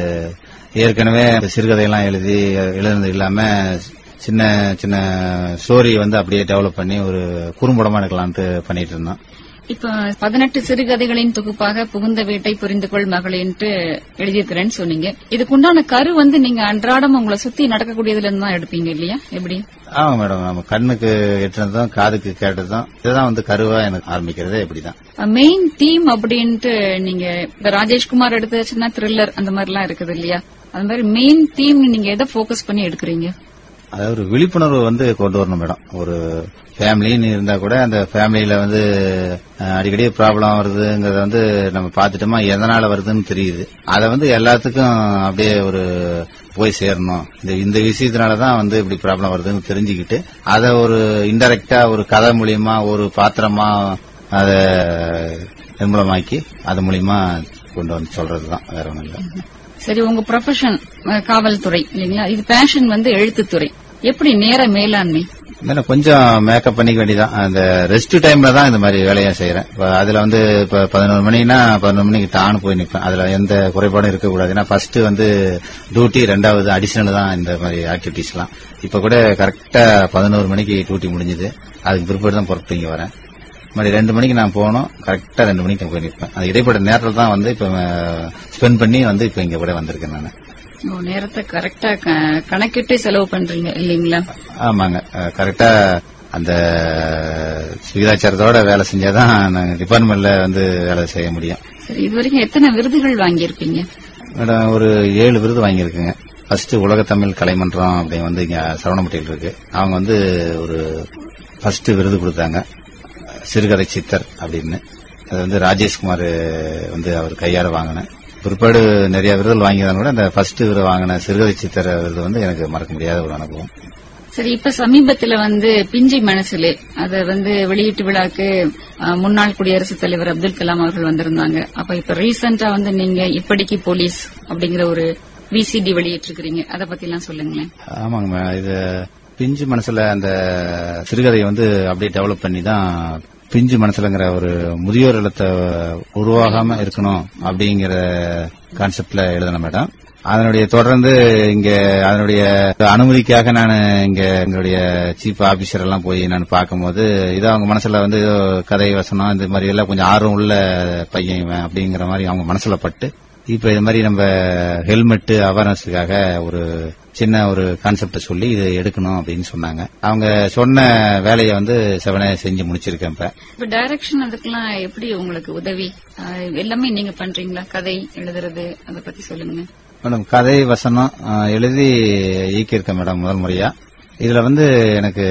ஏற்கனவே இந்த சிறுகதையெல்லாம் எழுதி எழுதுனது இல்லாம சின்ன சின்ன ஸ்டோரி வந்து அப்படியே டெவலப் பண்ணி ஒரு குறும்படமா எடுக்கலான்ட்டு பண்ணிட்டு இருந்தோம் இப்ப பதினெட்டு சிறுகதைகளின் தொகுப்பாக புகுந்த வீட்டை புரிந்து கொள் மகளேன்ட்டு எழுதியிருக்கிறேன்னு சொன்னீங்க இதுக்குண்டான கரு வந்து நீங்க அன்றாடம் உங்களை சுத்தி நடக்கக்கூடியதுல இருந்து தான் எடுப்பீங்க இல்லையா எப்படி ஆமா மேடம் நம்ம கண்ணுக்கு எட்டுனதும் காதுக்கு கேட்டதும் இதுதான் வந்து கருவா எனக்கு ஆரம்பிக்கிறதே இப்படிதான் மெயின் தீம் அப்படின்ட்டு நீங்க இப்ப ராஜேஷ்குமார் எடுத்துச்சுன்னா த்ரில்லர் அந்த மாதிரி எல்லாம் இருக்குது இல்லையா அந்த மாதிரி மெயின் தீம் நீங்க எதை போக்கஸ் பண்ணி எடுக்கிறீங்க அதாவது ஒரு விழிப்புணர்வு வந்து கொண்டு வரணும் மேடம் ஒரு ஃபேமிலின்னு இருந்தா கூட அந்த ஃபேமிலியில வந்து அஹ், அடிக்கடி ப்ராப்ளம் வருதுங்கிறத வந்து நம்ம பார்த்துட்டோமா எதனால வருதுன்னு தெரியுது அதை வந்து எல்லாத்துக்கும் அப்படியே ஒரு போய் சேரணும் இந்த இந்த விஷயத்தினால தான் வந்து இப்படி ப்ராப்ளம் வருதுன்னு தெரிஞ்சுக்கிட்டு அதை ஒரு இன்டெரக்டா ஒரு கதை மூலியமா ஒரு பாத்திரமா அதை நிர்மூலமாக்கி அது மூலியமா கொண்டு வந்து சொல்றதுதான் வேற ஒண்ணும் இல்லை சரி உங்க ப்ரொஃபஷன் காவல்துறை இல்லைங்களா இது பேஷன் வந்து எழுத்துத்துறை எப்படி நேர மேலாண்மை மேடம் கொஞ்சம் மேக்கப் பண்ணிக்க வேண்டியதான் அந்த ரெஸ்ட் டைம்ல தான் இந்த மாதிரி வேலையை செய்யறேன் இப்ப அதுல வந்து இப்ப பதினோரு மணினா பதினொரு மணிக்கு டான்னு போய் நிற்பேன் அதுல எந்த குறைபாடும் இருக்கக்கூடாது ஏன்னா ஃபர்ஸ்ட் வந்து டியூட்டி ரெண்டாவது அடிஷனல் தான் இந்த மாதிரி ஆக்டிவிட்டிஸ் எல்லாம் இப்ப கூட கரெக்டா பதினோரு மணிக்கு டியூட்டி முடிஞ்சது அதுக்கு பிற்பாடு தான் புறப்பட்டு இங்க வரேன் மாதிரி ரெண்டு மணிக்கு நான் போகணும் கரெக்டா ரெண்டு மணிக்கு நான் போய் நிற்பேன் அது இடைப்பட்ட நேரத்தில் தான் வந்து இப்ப ஸ்பெண்ட் பண்ணி வந்து இப்ப இங்க கூட வந்திருக்கேன் நான் ஓ, நேரத்தை கரெக்டா கணக்கிட்டு செலவு பண்றீங்க இல்லைங்களா ஆமாங்க கரெக்டா அந்த விகிதாச்சாரத்தோட வேலை செஞ்சாதான் நாங்க டிபார்ட்மெண்ட்ல வந்து வேலை செய்ய முடியும் சரி இது வரைக்கும் எத்தனை விருதுகள் வாங்கியிருப்பீங்க மேடம் ஒரு ஏழு விருது வாங்கியிருக்குங்க ஃபர்ஸ்ட் உலக தமிழ் கலைமன்றம் அப்படின்னு வந்து இங்க சரவணம்பட்டியில் இருக்கு அவங்க வந்து ஒரு ஃபர்ஸ்ட் விருது கொடுத்தாங்க சிறுகதை சித்தர் அப்படின்னு அது வந்து ராஜேஷ்குமார் வந்து அவர் கையால வாங்கினேன் பிற்பாடு நிறைய விருதுகள் வாங்கியதான் கூட அந்த ஃபர்ஸ்ட் விருது வாங்கின சிறுகதை சித்தர் விருது வந்து எனக்கு மறக்க முடியாத ஒரு அனுபவம் சரி இப்ப சமீபத்துல வந்து பிஞ்சை மனசுலே அத வந்து வெளியீட்டு விழாக்கு அஹ், முன்னாள் குடியரசுத் தலைவர் அப்துல் கலாம் அவர்கள் வந்திருந்தாங்க அப்ப இப்ப ரீசெண்டா வந்து நீங்க இப்படிக்கு போலீஸ் அப்படிங்கிற ஒரு விசிடி வெளியிட்டிருக்கிறீங்க அத பத்தி எல்லாம் சொல்லுங்களேன் ஆமாங்க மேடம் இது பிஞ்சு மனசுல அந்த சிறுகதையை வந்து அப்படியே டெவலப் பண்ணி தான் பிஞ்சு மனசுலங்கிற ஒரு முதியோர் இல்லத்தை உருவாகாம இருக்கணும் அப்படிங்கிற கான்செப்ட்ல எழுதின மேடம் அதனுடைய தொடர்ந்து இங்க அதனுடைய அனுமதிக்காக நான் இங்க எங்களுடைய சீஃப் ஆபீசர் எல்லாம் போய் நான் பார்க்கும்போது இது அவங்க மனசுல வந்து ஏதோ கதை வசனம் இந்த மாதிரி எல்லாம் கொஞ்சம் ஆர்வம் உள்ள பையன் இவன் அப்படிங்கிற மாதிரி அவங்க மனசுல பட்டு இப்ப இது மாதிரி நம்ம ஹெல்மெட் அவேர்னஸ்க்காக ஒரு சின்ன ஒரு கான்செப்ட சொல்லி இது எடுக்கணும் அப்படின்னு சொன்னாங்க அவங்க சொன்ன வேலையை வந்து செவனே செஞ்சு முடிச்சிருக்கேன் இப்ப இப்ப டைரக்ஷன் அதுக்கெல்லாம் எப்படி உங்களுக்கு உதவி அஹ், எல்லாமே நீங்க பண்றீங்களா கதை எழுதுறது அத பத்தி சொல்லுங்க மேடம் கதை வசனம் அஹ், எழுதி இயக்கியிருக்கேன் மேடம் முதல் முறையா இதுல வந்து எனக்கு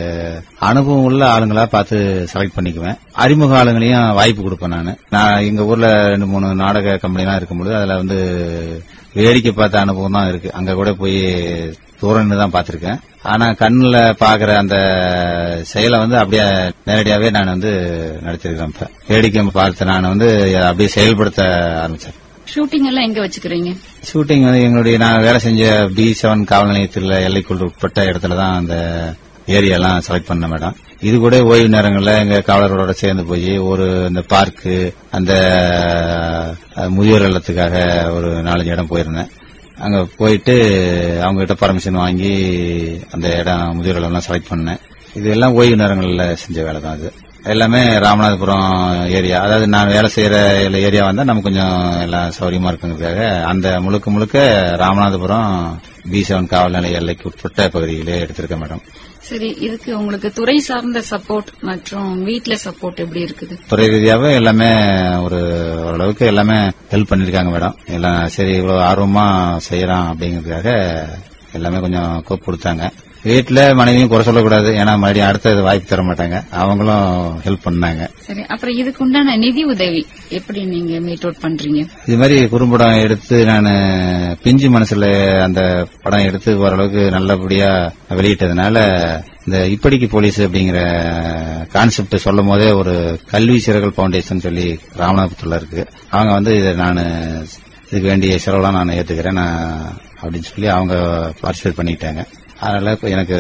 அனுபவம் உள்ள ஆளுங்களா பார்த்து செலக்ட் பண்ணிக்குவேன் அறிமுக ஆளுங்களையும் வாய்ப்பு கொடுப்பேன் நான் நான் எங்க ஊர்ல ரெண்டு மூணு நாடக கம்பெனிலாம் இருக்கும்பொழுது அதுல வந்து வேடிக்கை பார்த்த அனுபவம் தான் இருக்கு அங்க கூட போய் தூரன்னு தான் பார்த்திருக்கேன் ஆனா கண்ணுல பாக்குற அந்த செயலை வந்து அப்படியே நேரடியாவே நான் வந்து நடிச்சிருக்கேன் இப்ப வேடிக்கை பார்த்து நான் வந்து அப்படியே செயல்படுத்த ஆரம்பிச்சேன் ஷூட்டிங் எல்லாம் எங்க வச்சுக்கிறீங்க ஷூட்டிங் வந்து எங்களுடைய நான் வேலை செஞ்ச பி செவன் காவல் நிலையத்தில் எல்லைக்குள் உட்பட்ட இடத்துல தான் அந்த ஏரியாலாம் செலக்ட் பண்ண மேடம் இது கூட ஓய்வு நேரங்கள்ல எங்க காவலர்களோட சேர்ந்து போய் ஒரு இந்த பார்க்கு அந்த அஹ், முதியோர் இல்லத்துக்காக ஒரு நாலஞ்சு இடம் போயிருந்தேன் அங்க போயிட்டு அவங்க கிட்ட பர்மிஷன் வாங்கி அந்த இடம் முதியோர் இல்லம்லாம் செலக்ட் பண்ணேன் இது எல்லாம் ஓய்வு நேரங்கள்ல செஞ்ச வேலை தான் அது எல்லாமே ராமநாதபுரம் ஏரியா அதாவது நான் வேலை செய்யற ஏரியா வந்தா நமக்கு கொஞ்சம் எல்லாம் சௌரியமா இருக்குங்கிறதுக்காக அந்த முழுக்க முழுக்க ராமநாதபுரம் பி செவன் காவல் நிலைய எல்லைக்கு உட்பட்ட பகுதியிலே எடுத்திருக்கேன் மேடம் சரி இதுக்கு உங்களுக்கு துறை சார்ந்த சப்போர்ட் மற்றும் வீட்ல சப்போர்ட் எப்படி இருக்குது துறை ரீதியாவே எல்லாமே ஒரு ஓரளவுக்கு எல்லாமே ஹெல்ப் பண்ணிருக்காங்க மேடம் எல்லாம் சரி இவ்வளவு ஆர்வமா செய்யறான் அப்படிங்கிறதுக்காக எல்லாமே கொஞ்சம் கோப் கொடுத்தாங்க வீட்டுல மனைவியும் குறை சொல்லக்கூடாது ஏன்னா மறுபடியும் அடுத்த வாய்ப்பு தர மாட்டாங்க அவங்களும் ஹெல்ப் பண்ணாங்க சரி அப்புறம் இதுக்கு உண்டான நிதி உதவி எப்படி நீங்க மீட் அவுட் பண்றீங்க இது மாதிரி குறும்படம் எடுத்து நான் பிஞ்சு மனசுல அந்த படம் எடுத்து ஓரளவுக்கு நல்லபடியா வெளியிட்டதுனால இந்த இப்படிக்கு போலீஸ் அப்படிங்கிற கான்செப்ட் சொல்லும் போதே ஒரு கல்வி சிறகல் பவுண்டேஷன் சொல்லி ராமநாதபுரத்துல இருக்கு அவங்க வந்து இதை நான் இதுக்கு வேண்டிய செலவெல்லாம் நான் ஏத்துக்கிறேன் நான் அப்படின்னு சொல்லி அவங்க பார்ட்டிசிபேட் பண்ணிக்கிட்டாங்க அதனால இப்ப எனக்கு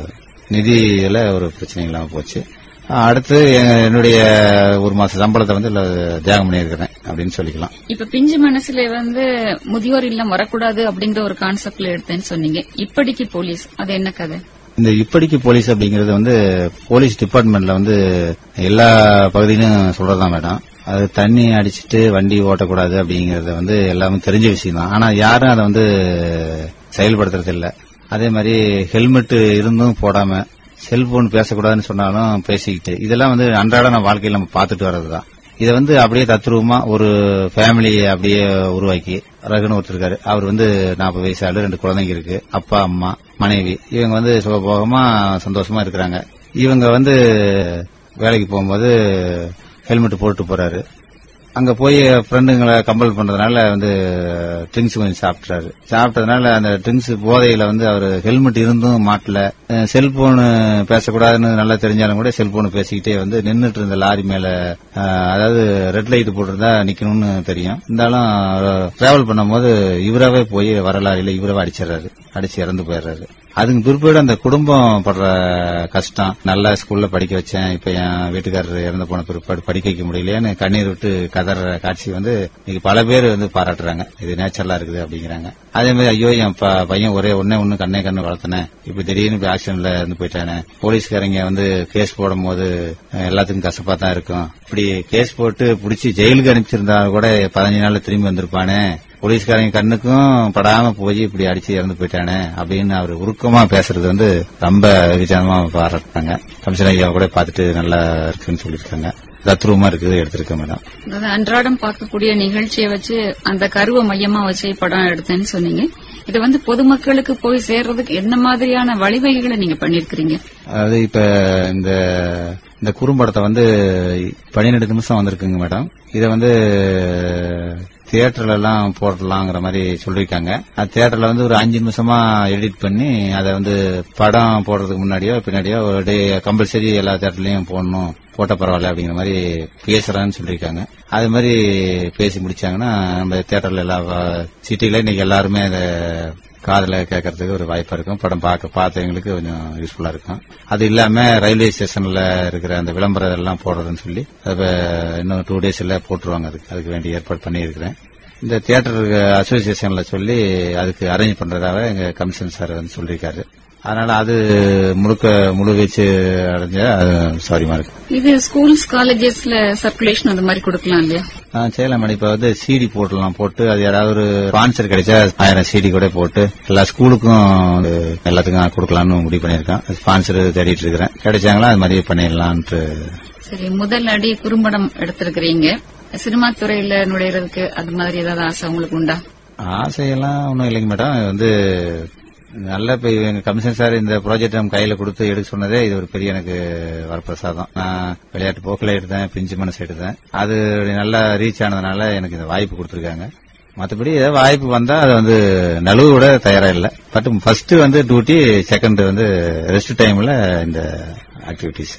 நிதியில ஒரு பிரச்சனை இல்லாம போச்சு அடுத்து எ- என்னுடைய ஒரு மாச சம்பளத்தை வந்து இதுல தியாகம் பண்ணியிருக்கிறேன் அப்படின்னு சொல்லிக்கலாம் இப்ப பிஞ்சு மனசுல வந்து முதியோர் இல்லம் வரக்கூடாது அப்படிங்கிற ஒரு கான்செப்ட்ல எடுத்தேன்னு சொன்னீங்க இப்படிக்கு போலீஸ் அது என்ன கதை இந்த இப்படிக்கு போலீஸ் அப்படிங்கிறது வந்து போலீஸ் டிபார்ட்மெண்ட்ல வந்து எல்லா பகுதியிலும் சொல்றதுதான் மேடம் அது தண்ணி அடிச்சிட்டு வண்டி ஓட்டக்கூடாது அப்படிங்கறது வந்து எல்லாமே தெரிஞ்ச விஷயம் தான் ஆனா யாரும் அதை வந்து செயல்படுத்துறது இல்ல அதே மாதிரி ஹெல்மெட் இருந்தும் போடாம செல்போன் பேசக்கூடாதுன்னு சொன்னாலும் பேசிக்கிட்டு இதெல்லாம் வந்து அன்றாட நம்ம வாழ்க்கையில நம்ம பார்த்துட்டு வர்றதுதான் இதை வந்து அப்படியே தத்ரூபமா ஒரு ஃபேமிலியை அப்படியே உருவாக்கி ரகுன்னு ஒருத்தர் இருக்காரு அவர் வந்து நாற்பது வயசு ஆளு ரெண்டு குழந்தைங்க இருக்கு அப்பா அம்மா மனைவி இவங்க வந்து சுகபோகமா சந்தோஷமா இருக்கிறாங்க இவங்க வந்து வேலைக்கு போகும்போது ஹெல்மெட் போட்டு போறாரு அங்க போய் ஃப்ரெண்டுங்களை கம்பல் பண்றதுனால வந்து ட்ரிங்க்ஸ் கொஞ்சம் சாப்பிட்டுறாரு சாப்பிட்டதுனால அந்த ட்ரிங்க்ஸ் போதையில வந்து அவர் ஹெல்மெட் இருந்தும் மாட்டல செல்போன் பேசக்கூடாதுன்னு நல்லா தெரிஞ்சாலும் கூட செல்போன் பேசிக்கிட்டே வந்து நின்னுட்டு இருந்த லாரி மேல அஹ், அதாவது ரெட் லைட் போட்டிருந்தா நிக்கணும்னு தெரியும் இருந்தாலும் டிராவல் பண்ணும்போது இவராவே போய் வர லாரியில இவராவே அடிச்சிடறாரு அடிச்சு இறந்து போயிடுறாரு அதுக்கு பிற்பாடு அந்த குடும்பம் படுற கஷ்டம் நல்லா ஸ்கூல்ல படிக்க வச்சேன் இப்ப என் வீட்டுக்காரர் இறந்து போன பிற்பாடு படிக்க வைக்க முடியலையேன்னு கண்ணீர் விட்டு கதற காட்சி வந்து இன்னைக்கு பல பேர் வந்து பாராட்டுறாங்க இது நேச்சுரலா இருக்குது அப்படிங்கிறாங்க அதே மாதிரி ஐயோ என் ப- பையன் ஒரே ஒன்னே ஒண்ணு கண்ணே கண்ணு வளர்த்தனேன் இப்ப திடீர்னு இப்ப ஆக்சிடென்ட்ல இருந்து போயிட்டானே போலீஸ்காரங்க வந்து கேஸ் போடும் போது அஹ், எல்லாத்துக்கும் கசப்பா தான் இருக்கும் இப்படி கேஸ் போட்டு புடிச்சு ஜெயிலுக்கு அனுப்பிச்சிருந்தா கூட பதினஞ்சு நாள்ல திரும்பி வந்திருப்பானே போலீஸ்காரங்க கண்ணுக்கும் படாம போய் இப்படி அடிச்சு இறந்து போயிட்டானே அப்படின்னு அவர் உருக்கமா பேசுறது வந்து ரொம்ப விஜயமா பாராட்டாங்க கமிஷனர் ஐயா கூட பார்த்துட்டு நல்லா இருக்குன்னு சொல்லியிருக்காங்க தத்ரூபமா இருக்குது எடுத்திருக்கேன் மேடம் அதாவது அன்றாடம் பார்க்கக்கூடிய நிகழ்ச்சியை வச்சு அந்த கருவை மையமா வச்சு படம் எடுத்தேன்னு சொன்னீங்க இது வந்து பொதுமக்களுக்கு போய் சேர்றதுக்கு என்ன மாதிரியான வழிவகைகளை நீங்க பண்ணிருக்கிறீங்க அதாவது இப்ப இந்த இந்த குறும்படத்தை வந்து பன்னிரெண்டு நிமிஷம் வந்திருக்குங்க மேடம் இதை வந்து தியேட்டர்ல எல்லாம் போடலாங்கிற மாதிரி சொல்லியிருக்காங்க அது தியேட்டர்ல வந்து ஒரு அஞ்சு நிமிஷமா எடிட் பண்ணி அதை வந்து படம் போடுறதுக்கு முன்னாடியோ பின்னாடியோ ஒரு டே கம்பல்சரி எல்லா தியேட்டர்லயும் போடணும் போட்ட பரவாயில்ல அப்படிங்கிற மாதிரி பேசுறான்னு சொல்லியிருக்காங்க அது மாதிரி பேசி முடிச்சாங்கன்னா நம்ம தியேட்டர்ல எல்லா சிட்டில இன்னைக்கு எல்லாருமே அதை காதுல கேட்கறதுக்கு ஒரு வாய்ப்பா இருக்கும் படம் பார்க்க பார்த்தவங்களுக்கு கொஞ்சம் யூஸ்ஃபுல்லா இருக்கும் அது இல்லாம ரயில்வே ஸ்டேஷன்ல இருக்கிற அந்த விளம்பரம் எல்லாம் போடுறதுன்னு சொல்லி அதை இன்னும் டூ டேஸ்ல போட்டுருவாங்க அதுக்கு அதுக்கு வேண்டிய ஏற்பாடு பண்ணியிருக்கிறேன் இந்த தியேட்டர் அசோசியேஷன்ல சொல்லி அதுக்கு அரேஞ்ச் பண்றதாக எங்க கமிஷன் சார் வந்து சொல்லியிருக்காரு அதனால அது முழுக்க முழு வீச்சு அடைஞ்ச அது சௌரியமா இருக்கு இது ஸ்கூல்ஸ் காலேஜஸ்ல சர்க்குலேஷன் அந்த மாதிரி கொடுக்கலாம் இல்லையா ஆ, செய்யலாம் மேடம் இப்ப வந்து சிடி போட்டுலாம் போட்டு அது யாராவது ஒரு ஸ்பான்சர் கிடைச்சா ஆயிரம் சிடி கூட போட்டு எல்லா ஸ்கூலுக்கும் வந்து எல்லாத்துக்கும் கொடுக்கலாம்னு முடிவு பண்ணியிருக்கேன் ஸ்பான்சர் தேடிட்டு இருக்கிறேன் கிடைச்சாங்களா அது மாதிரி பண்ணிடலான்ட்டு சரி முதல் அடி குறும்படம் எடுத்திருக்கிறீங்க சினிமா துறையில நுழையறதுக்கு அது மாதிரி ஏதாவது ஆசை உங்களுக்கு உண்டா ஆசையெல்லாம் ஒன்றும் இல்லைங்க மேடம் இது வந்து நல்ல இப்ப எங்க கமிஷன் சார் இந்த ப்ராஜெக்ட் நம்ம கையில கொடுத்து எடுக்க சொன்னதே இது ஒரு பெரிய எனக்கு வரப்பிரசாதம் நான் விளையாட்டு போக்கில் எடுத்தேன் பிஞ்சு மனசு எடுத்தேன் அது நல்லா ரீச் ஆனதுனால எனக்கு இந்த வாய்ப்பு கொடுத்துருக்காங்க மற்றபடி ஏதாவது வாய்ப்பு வந்தா அது வந்து நழுவோட தயாரா இல்லை பட் ஃபர்ஸ்ட் வந்து டியூட்டி செகண்ட் வந்து ரெஸ்ட் டைம்ல இந்த ஆக்டிவிட்டிஸ்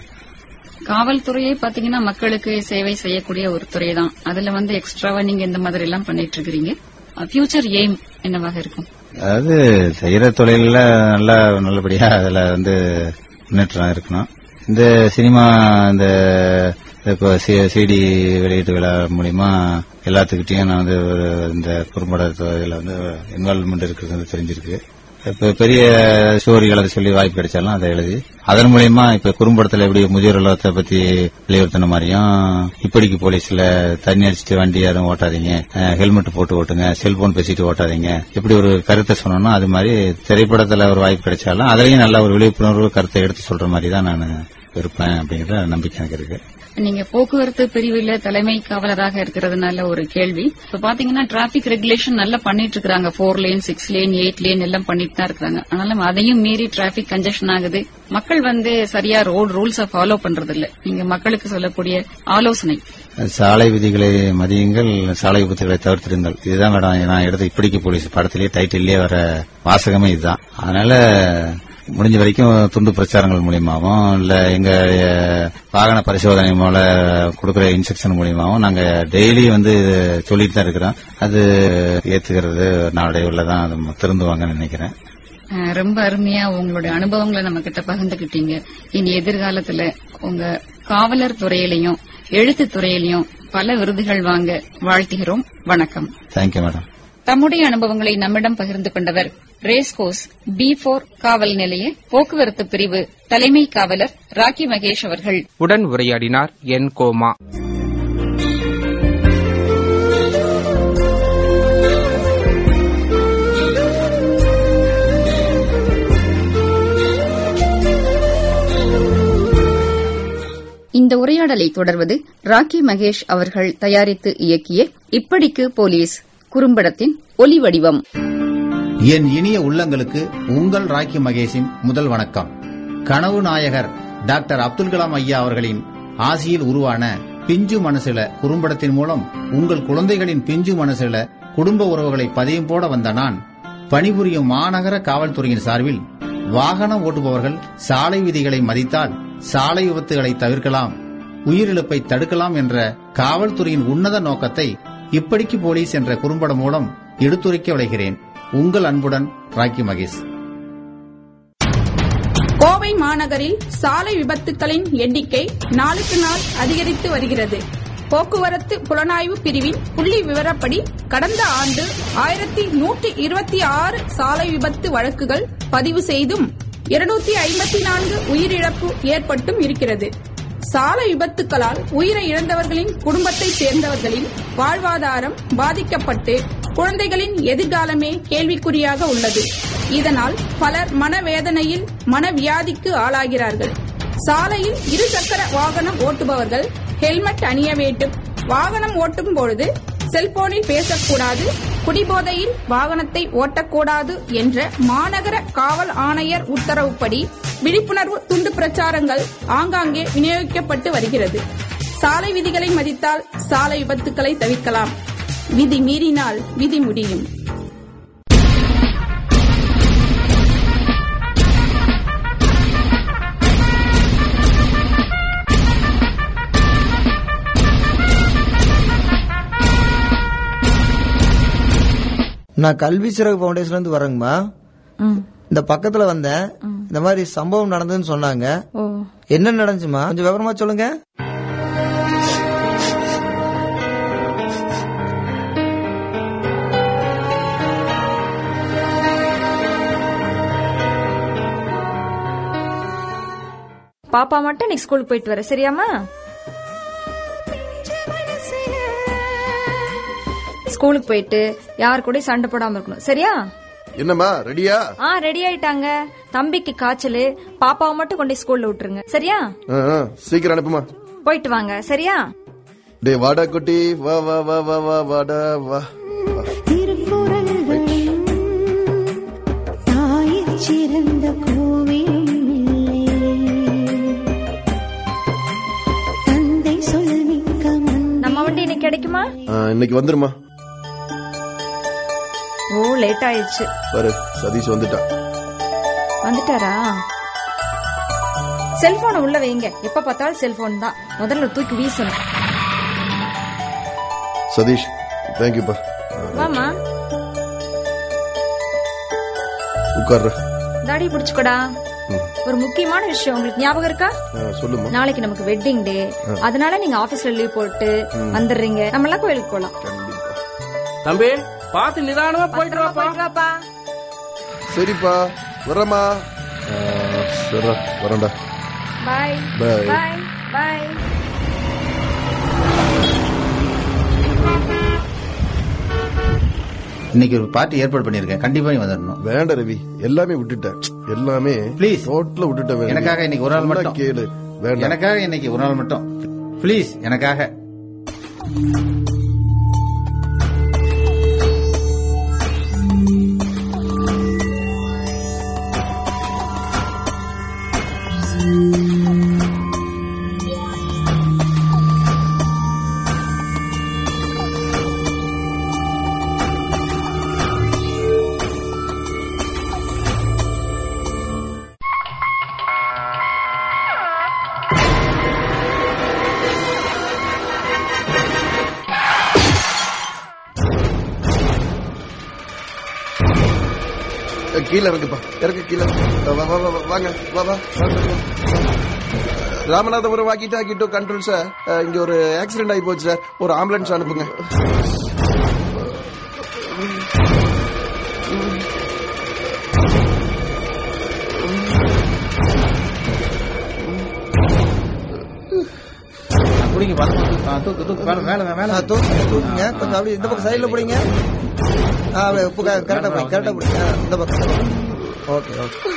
காவல்துறையே பாத்தீங்கன்னா மக்களுக்கு சேவை செய்யக்கூடிய ஒரு துறை தான் அதுல வந்து எக்ஸ்ட்ராவா நீங்க இந்த மாதிரி எல்லாம் பண்ணிட்டு இருக்கிறீங்க ஃபியூச்சர் எய்ம் என்னவாக இருக்கும் அதாவது செய்யற தொழில நல்லா நல்லபடியா அதுல வந்து முன்னேற்றம் இருக்கணும் இந்த சினிமா இந்த இப்போ சிடி வெளியீட்டு விழா மூலியமா எல்லாத்துக்கிட்டையும் நான் வந்து ஒரு இந்த குறும்பட துறையில வந்து இன்வால்வ்மெண்ட் இருக்கிறது வந்து தெரிஞ்சிருக்கு இப்ப பெரிய ஸ்டோரிகளை சொல்லி வாய்ப்பு கிடைச்சாலும் அதை எழுதி அதன் மூலியமா இப்ப குறும்படத்துல எப்படி முதியோர் இல்லத்தை பத்தி வலியுறுத்தின மாதிரியும் இப்படிக்கு போலீஸ்ல தண்ணி அடிச்சிட்டு வண்டி யாரும் ஓட்டாதீங்க ஹெல்மெட் போட்டு ஓட்டுங்க செல்போன் பேசிட்டு ஓட்டாதீங்க இப்படி ஒரு கருத்தை சொன்னோம்னா அது மாதிரி திரைப்படத்துல ஒரு வாய்ப்பு கிடைச்சாலும் அதுலயும் நல்ல ஒரு விழிப்புணர்வு கருத்தை எடுத்து சொல்ற மாதிரி தான் நான் இருப்பேன் அப்படிங்கிற நம்பிக்கை எனக்கு இருக்கு நீங்க போக்குவரத்து பிரிவுல தலைமை காவலராக இருக்கிறதுனால ஒரு கேள்வி இப்ப பாத்தீங்கன்னா டிராபிக் ரெகுலேஷன் நல்லா பண்ணிட்டு இருக்காங்க four lane six lane eight lane எல்லாம் பண்ணிட்டு தான் இருக்காங்க ஆனாலும் அதையும் மீறி டிராபிக் கன்ஜெஷன் ஆகுது மக்கள் வந்து சரியா ரோடு ரூல்ஸ ஃபாலோ பண்றது இல்ல நீங்க மக்களுக்கு சொல்லக்கூடிய ஆலோசனை சாலை விதிகளை மதியுங்கள் சாலை விபத்துகளை தவிர்த்திருங்கள் இதுதான் மேடம் நான் எடுத்த இப்படிக்கு போலீஸ் படத்திலேயே டைட்டிலே வர வாசகமே இதுதான் அதனால முடிஞ்ச வரைக்கும் துண்டு பிரச்சாரங்கள் மூலியமாவும் இல்ல எங்க அஹ், வாகன பரிசோதனை மூலம் கொடுக்கிற இன்ஸ்ட்ரக்ஷன் மூலியமாவும் நாங்க டெய்லி வந்து இது சொல்லிட்டு தான் இருக்கிறோம் அது ஏத்துக்கிறது நாளடைவுல தான் அது திருந்துவாங்கன்னு நினைக்கிறேன் அஹ், ரொம்ப அருமையா உங்களுடைய அனுபவங்களை நம்ம கிட்ட பகிர்ந்துகிட்டீங்க இனி எதிர்காலத்துல உங்க காவலர் துறையிலையும் எழுத்து துறையிலையும் பல விருதுகள் வாங்க வாழ்த்துகிறோம் வணக்கம் தேங்க்யூ மேடம் தம்முடைய அனுபவங்களை நம்மிடம் பகிர்ந்து கொண்டவர் ரேஸ்கோஸ் பி போர் காவல் நிலைய போக்குவரத்து பிரிவு தலைமை காவலர் ராக்கி மகேஷ் அவர்கள் உடன் உரையாடினார் என் கோமா இந்த உரையாடலை தொடர்வது ராக்கி மகேஷ் அவர்கள் தயாரித்து இயக்கிய இப்படிக்கு போலீஸ் குறும்படத்தின் ஒலி வடிவம் என் இனிய உள்ளங்களுக்கு உங்கள் ராக்கி மகேஷின் முதல் வணக்கம் கனவு நாயகர் டாக்டர் அப்துல் கலாம் ஐயா அவர்களின் ஆசியில் உருவான பிஞ்சு மனசுல குறும்படத்தின் மூலம் உங்கள் குழந்தைகளின் பிஞ்சு மனசுல குடும்ப உறவுகளை பதியம் போட வந்த நான் பணிபுரியும் மாநகர காவல்துறையின் சார்பில் வாகனம் ஓட்டுபவர்கள் சாலை விதிகளை மதித்தால் சாலை விபத்துகளை தவிர்க்கலாம் உயிரிழப்பை தடுக்கலாம் என்ற காவல்துறையின் உன்னத நோக்கத்தை இப்படிக்கு போலீஸ் என்ற குறும்படம் மூலம் எடுத்துரைக்க விளைகிறேன் உங்கள் அன்புடன் ராக்கி மகேஷ் கோவை மாநகரில் சாலை விபத்துகளின் எண்ணிக்கை நாளுக்கு நாள் அதிகரித்து வருகிறது போக்குவரத்து புலனாய்வு பிரிவின் புள்ளி விவரப்படி கடந்த ஆண்டு ஆயிரத்தி நூற்றி இருபத்தி ஆறு சாலை விபத்து வழக்குகள் பதிவு செய்தும் இருநூத்தி ஐம்பத்தி நான்கு உயிரிழப்பு ஏற்பட்டும் இருக்கிறது சாலை விபத்துக்களால் உயிரை இழந்தவர்களின் குடும்பத்தைச் சேர்ந்தவர்களின் வாழ்வாதாரம் பாதிக்கப்பட்டு குழந்தைகளின் எதிர்காலமே கேள்விக்குறியாக உள்ளது இதனால் பலர் மனவேதனையில் மனவியாதிக்கு ஆளாகிறார்கள் சாலையில் இருசக்கர வாகனம் ஓட்டுபவர்கள் ஹெல்மெட் அணிய வேண்டும் வாகனம் ஓட்டும் பொழுது செல்போனில் பேசக்கூடாது குடிபோதையில் வாகனத்தை ஓட்டக்கூடாது என்ற மாநகர காவல் ஆணையர் உத்தரவுப்படி விழிப்புணர்வு துண்டு பிரச்சாரங்கள் ஆங்காங்கே விநியோகிக்கப்பட்டு வருகிறது சாலை விதிகளை மதித்தால் சாலை விபத்துக்களை தவிர்க்கலாம் விதி மீறினால் விதி முடியும் நான் கல்வி சிறகு ஃபவுண்டேஷன்ல இருந்து வரேங்கம்மா இந்த பக்கத்துல வந்தேன் இந்த மாதிரி சம்பவம் நடந்ததுன்னு சொன்னாங்க என்ன நடந்துச்சுமா கொஞ்சம் விவரமா சொல்லுங்க பாப்பா மட்டும் இன்னைக்கு ஸ்கூலுக்கு போயிட்டு வர சரியாமா ஸ்கூலுக்கு போயிட்டு யார் கூட சண்டை போடாம இருக்கணும் சரியா என்னம்மா ரெடியா ஆ ரெடி ஆயிட்டாங்க தம்பிக்கு காய்ச்சல் பாப்பாவை மட்டும் கொண்டு போய் ஸ்கூல்ல விட்டுருங்க சரியா ஆ, ஆ, சீக்கிரம் அனுப்புமா போயிட்டு வாங்க சரியா டே வாடா குட்டி வா வா வா வா வா வாடா வா திருக்குறள்களின் தாயிற் சிறந்த கோவிலும் இல்லை தந்தை சொல் மிக்க மண் நம்ம வண்டி இன்னைக்கு கிடைக்குமா ஆ, இன்னைக்கு வந்துருமா ஓ லேட் ஆயிடுச்சு பாரு சதீஷ் வந்துட்டான் வந்துட்டாரா செல்போனை உள்ள வைங்க எப்ப பார்த்தாலும் செல்போன் தான் முதல்ல தூக்கி வீசணும் சதீஷ் தேங்க்யூப்பா வாமா உட்கார்ற தாடி பிடிச்சுக்கோடா ஒரு முக்கியமான விஷயம் உங்களுக்கு ஞாபகம் இருக்கா ஆ, சொல்லுமா நாளைக்கு நமக்கு வெட்டிங் டே அதனால நீங்க ஆபீஸ்ல லீவ் போட்டு வந்துடுறீங்க நம்ம எல்லாம் கோயிலுக்கு போலாம் தம்பி பார்த்து நிதானமா போயிட்டு வாப்பா போயிட்டு வாப்பா சரிப்பா வரமா சரி வரேன்டா பாய் Bye. பாய் பாய் இன்னைக்கு ஒரு பார்ட்டி ஏற்பாடு பண்ணிருக்கேன் கண்டிப்பா நீ வந்துடணும் வேண்டாம் ரவி எல்லாமே விட்டுட்டேன் எல்லாமே Please. டோட்டலா விட்டுட்டேன் ரவி. எனக்காக இன்னைக்கு ஒரு நாள் சொன்னா மட்டும். கேளு வேண்டாம் எனக்காக இன்னைக்கு ஒரு நாள் மட்டும் ப்ளீஸ் எனக்காக அஹ், கீழே இறங்குப்பா இறங்கு கீழே வா, வா, வா, வா, வாங்க வா வா வாங்க, வாங்க. ராமநாதபுரம் வாக்கி டாக்கிட்டோ கண்ட்ரோல் சார் அஹ், இங்க ஒரு ஆக்சிடென்ட் ஆகி போச்சு சார் ஒரு ஆம்புலன்ஸ் அனுப்புங்க பிடிங்க பாருங்க. ஆ, தூக்கு தூக்கு மேல மேல மேல ஆ, தூக்கு, தூக்குங்க கொஞ்சம் அப்படியே இந்த பக்கம் சைடுல பிடிங்க ஆ அப்படியே இப்போ கரெக்டா பிடிங்க கரெக்டா பிடிங்க ஆ, இந்த பக்கம் இந்த பக்கம். ஓகே ஓகே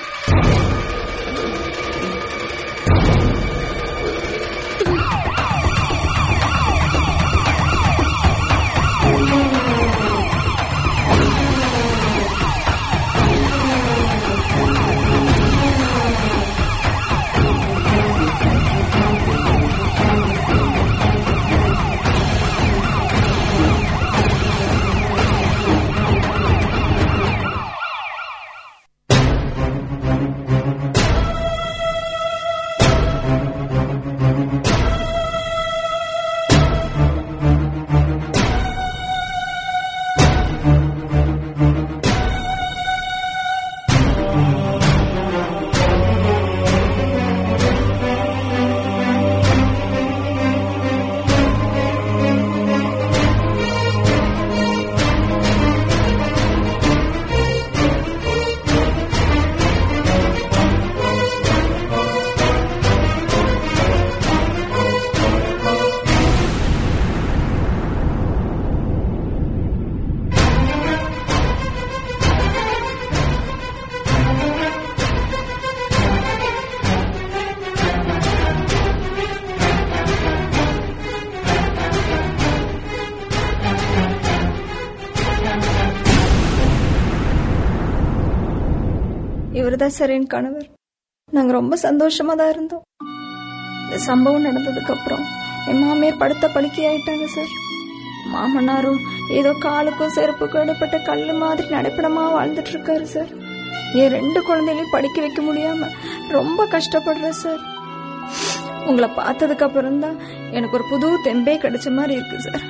இவர்தான் சார் என் கணவர் நாங்க ரொம்ப சந்தோஷமா தான் இருந்தோம் இந்த சம்பவம் நடந்ததுக்கு அப்புறம் என் மாமியார் படுத்த படுக்கை ஆயிட்டாங்க சார் மாமனாரும் ஏதோ காலுக்கும் செருப்புக்கும் இடைப்பட்ட கல்லு மாதிரி நடைப்படமா வாழ்ந்துட்டு இருக்காரு சார் என் ரெண்டு குழந்தைகளையும் படிக்க வைக்க முடியாம ரொம்ப கஷ்டப்படுறேன் சார் உங்களை பார்த்ததுக்கு அப்புறம் தான் எனக்கு ஒரு புது தெம்பே கிடைச்ச மாதிரி இருக்கு சார்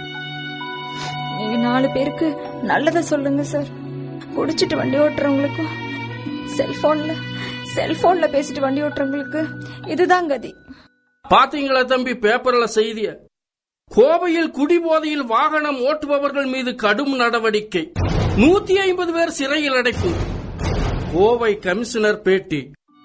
நீங்க நாலு பேருக்கு நல்லதை சொல்லுங்க சார் குடிச்சிட்டு வண்டி ஓட்டுறவங்களுக்கும் செல்போன்ல செல்போன்ல பேசிட்டு வண்டி ஓட்டுறவங்களுக்கு இதுதான் கதி பாத்தீங்களா தம்பி பேப்பர்ல செய்திய கோவையில் குடிபோதையில் வாகனம் ஓட்டுபவர்கள் மீது கடும் நடவடிக்கை நூத்தி ஐம்பது பேர் சிறையில் அடைப்பு கோவை கமிஷனர் பேட்டி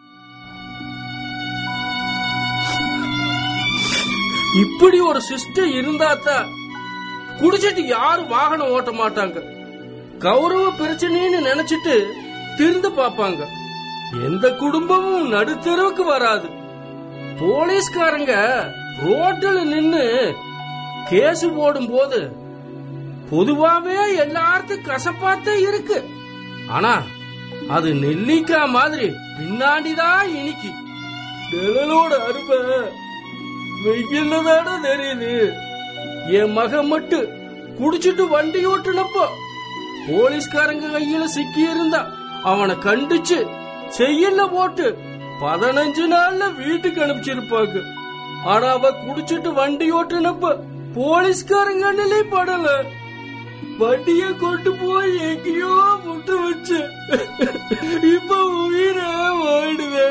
இப்படி ஒரு சிஸ்டம் இருந்தாதான் குடிச்சிட்டு யாரும் வாகனம் ஓட்ட மாட்டாங்க கௌரவ பிரச்சனைன்னு நினைச்சிட்டு திருந்து பாப்பாங்க எந்த குடும்பமும் நடுத்தெருவுக்கு வராது போலீஸ்காரங்க ரோட்டில் நின்னு கேஸ் போடும் போது பொதுவாவே எல்லாத்துக்கும் கசப்பாத்தான் இருக்கு ஆனா அது நெல்லிக்காய் மாதிரி பின்னாடிதான் இனிக்கு நிழலோட அருமை வெயில்லதான தெரியுது என் மகன் மட்டும் குடிச்சிட்டு வண்டி ஓட்டுனப்போ போலீஸ்காரங்க கையில சிக்கி இருந்தா அவனை கண்டிச்சு செய்யல போட்டு பதினஞ்சு நாள்ல வீட்டுக்கு அனுப்பிச்சிருப்பாங்க ஆனா அவ குடிச்சிட்டு வண்டி ஓட்டுனப்ப போலீஸ்காரங்க கண்ணிலே படல வண்டிய கொண்டு போய் எங்கேயோ முட்டு வச்சு இப்ப உயிரை வாடுவே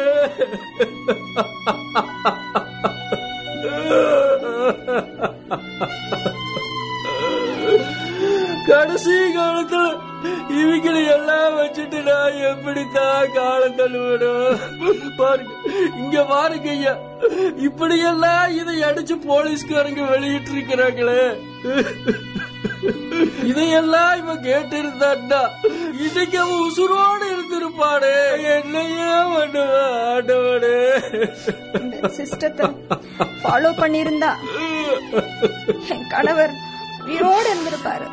கடைசி காலத்துல இவங்களை எல்லாம் வச்சுட்டு நான் எப்படித்தான் காலம் தள்ளுவேனும் பாருங்க இங்க பாருங்க ஐயா இப்படியெல்லாம் இதை அடிச்சு போலீஸ்காரங்க வெளியிட்டு இருக்கிறாங்களே இதையெல்லாம் இவன் கேட்டு இருந்தான்னா இன்னைக்கு அவன் உசுரோடு இருந்திருப்பானே என்னையே பண்ணுவான் ஆண்டவனே இந்த சிஸ்டத்தை ஃபாலோ பண்ணியிருந்தா என் கணவர் உயிரோடு இருந்திருப்பாரு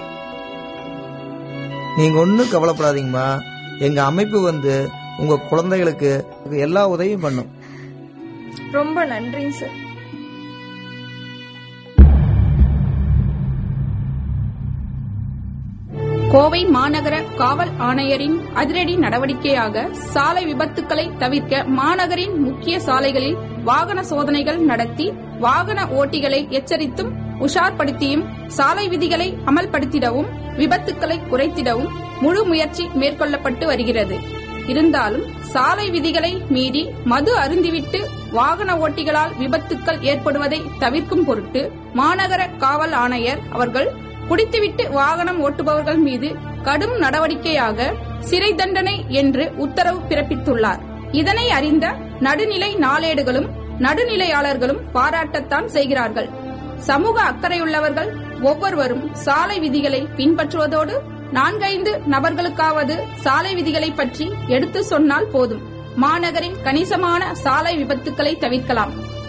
நீங்க ஒன்றும் கவலைப்படாதீங்கம்மா எங்க அமைப்பு வந்து உங்க குழந்தைகளுக்கு எல்லா உதவியும் பண்ணும் ரொம்ப நன்றிங்க சார் கோவை மாநகர காவல் ஆணையரின் அதிரடி நடவடிக்கையாக சாலை விபத்துக்களை தவிர்க்க மாநகரின் முக்கிய சாலைகளில் வாகன சோதனைகள் நடத்தி வாகன ஓட்டிகளை எச்சரித்தும் உஷார்படுத்தியும் சாலை விதிகளை அமல்படுத்திடவும் விபத்துக்களை குறைத்திடவும் முழு முயற்சி மேற்கொள்ளப்பட்டு வருகிறது இருந்தாலும் சாலை விதிகளை மீறி மது அருந்திவிட்டு வாகன ஓட்டிகளால் விபத்துக்கள் ஏற்படுவதை தவிர்க்கும் பொருட்டு மாநகர காவல் ஆணையர் அவர்கள் குடித்துவிட்டு வாகனம் ஓட்டுபவர்கள் மீது கடும் நடவடிக்கையாக சிறை தண்டனை என்று உத்தரவு பிறப்பித்துள்ளார் இதனை அறிந்த நடுநிலை நாளேடுகளும் நடுநிலையாளர்களும் பாராட்டத்தான் செய்கிறார்கள் சமூக அக்கறையுள்ளவர்கள் ஒவ்வொருவரும் சாலை விதிகளை பின்பற்றுவதோடு நான்கைந்து நபர்களுக்காவது சாலை விதிகளை பற்றி எடுத்து சொன்னால் போதும் மாநகரின் கணிசமான சாலை விபத்துக்களை தவிர்க்கலாம்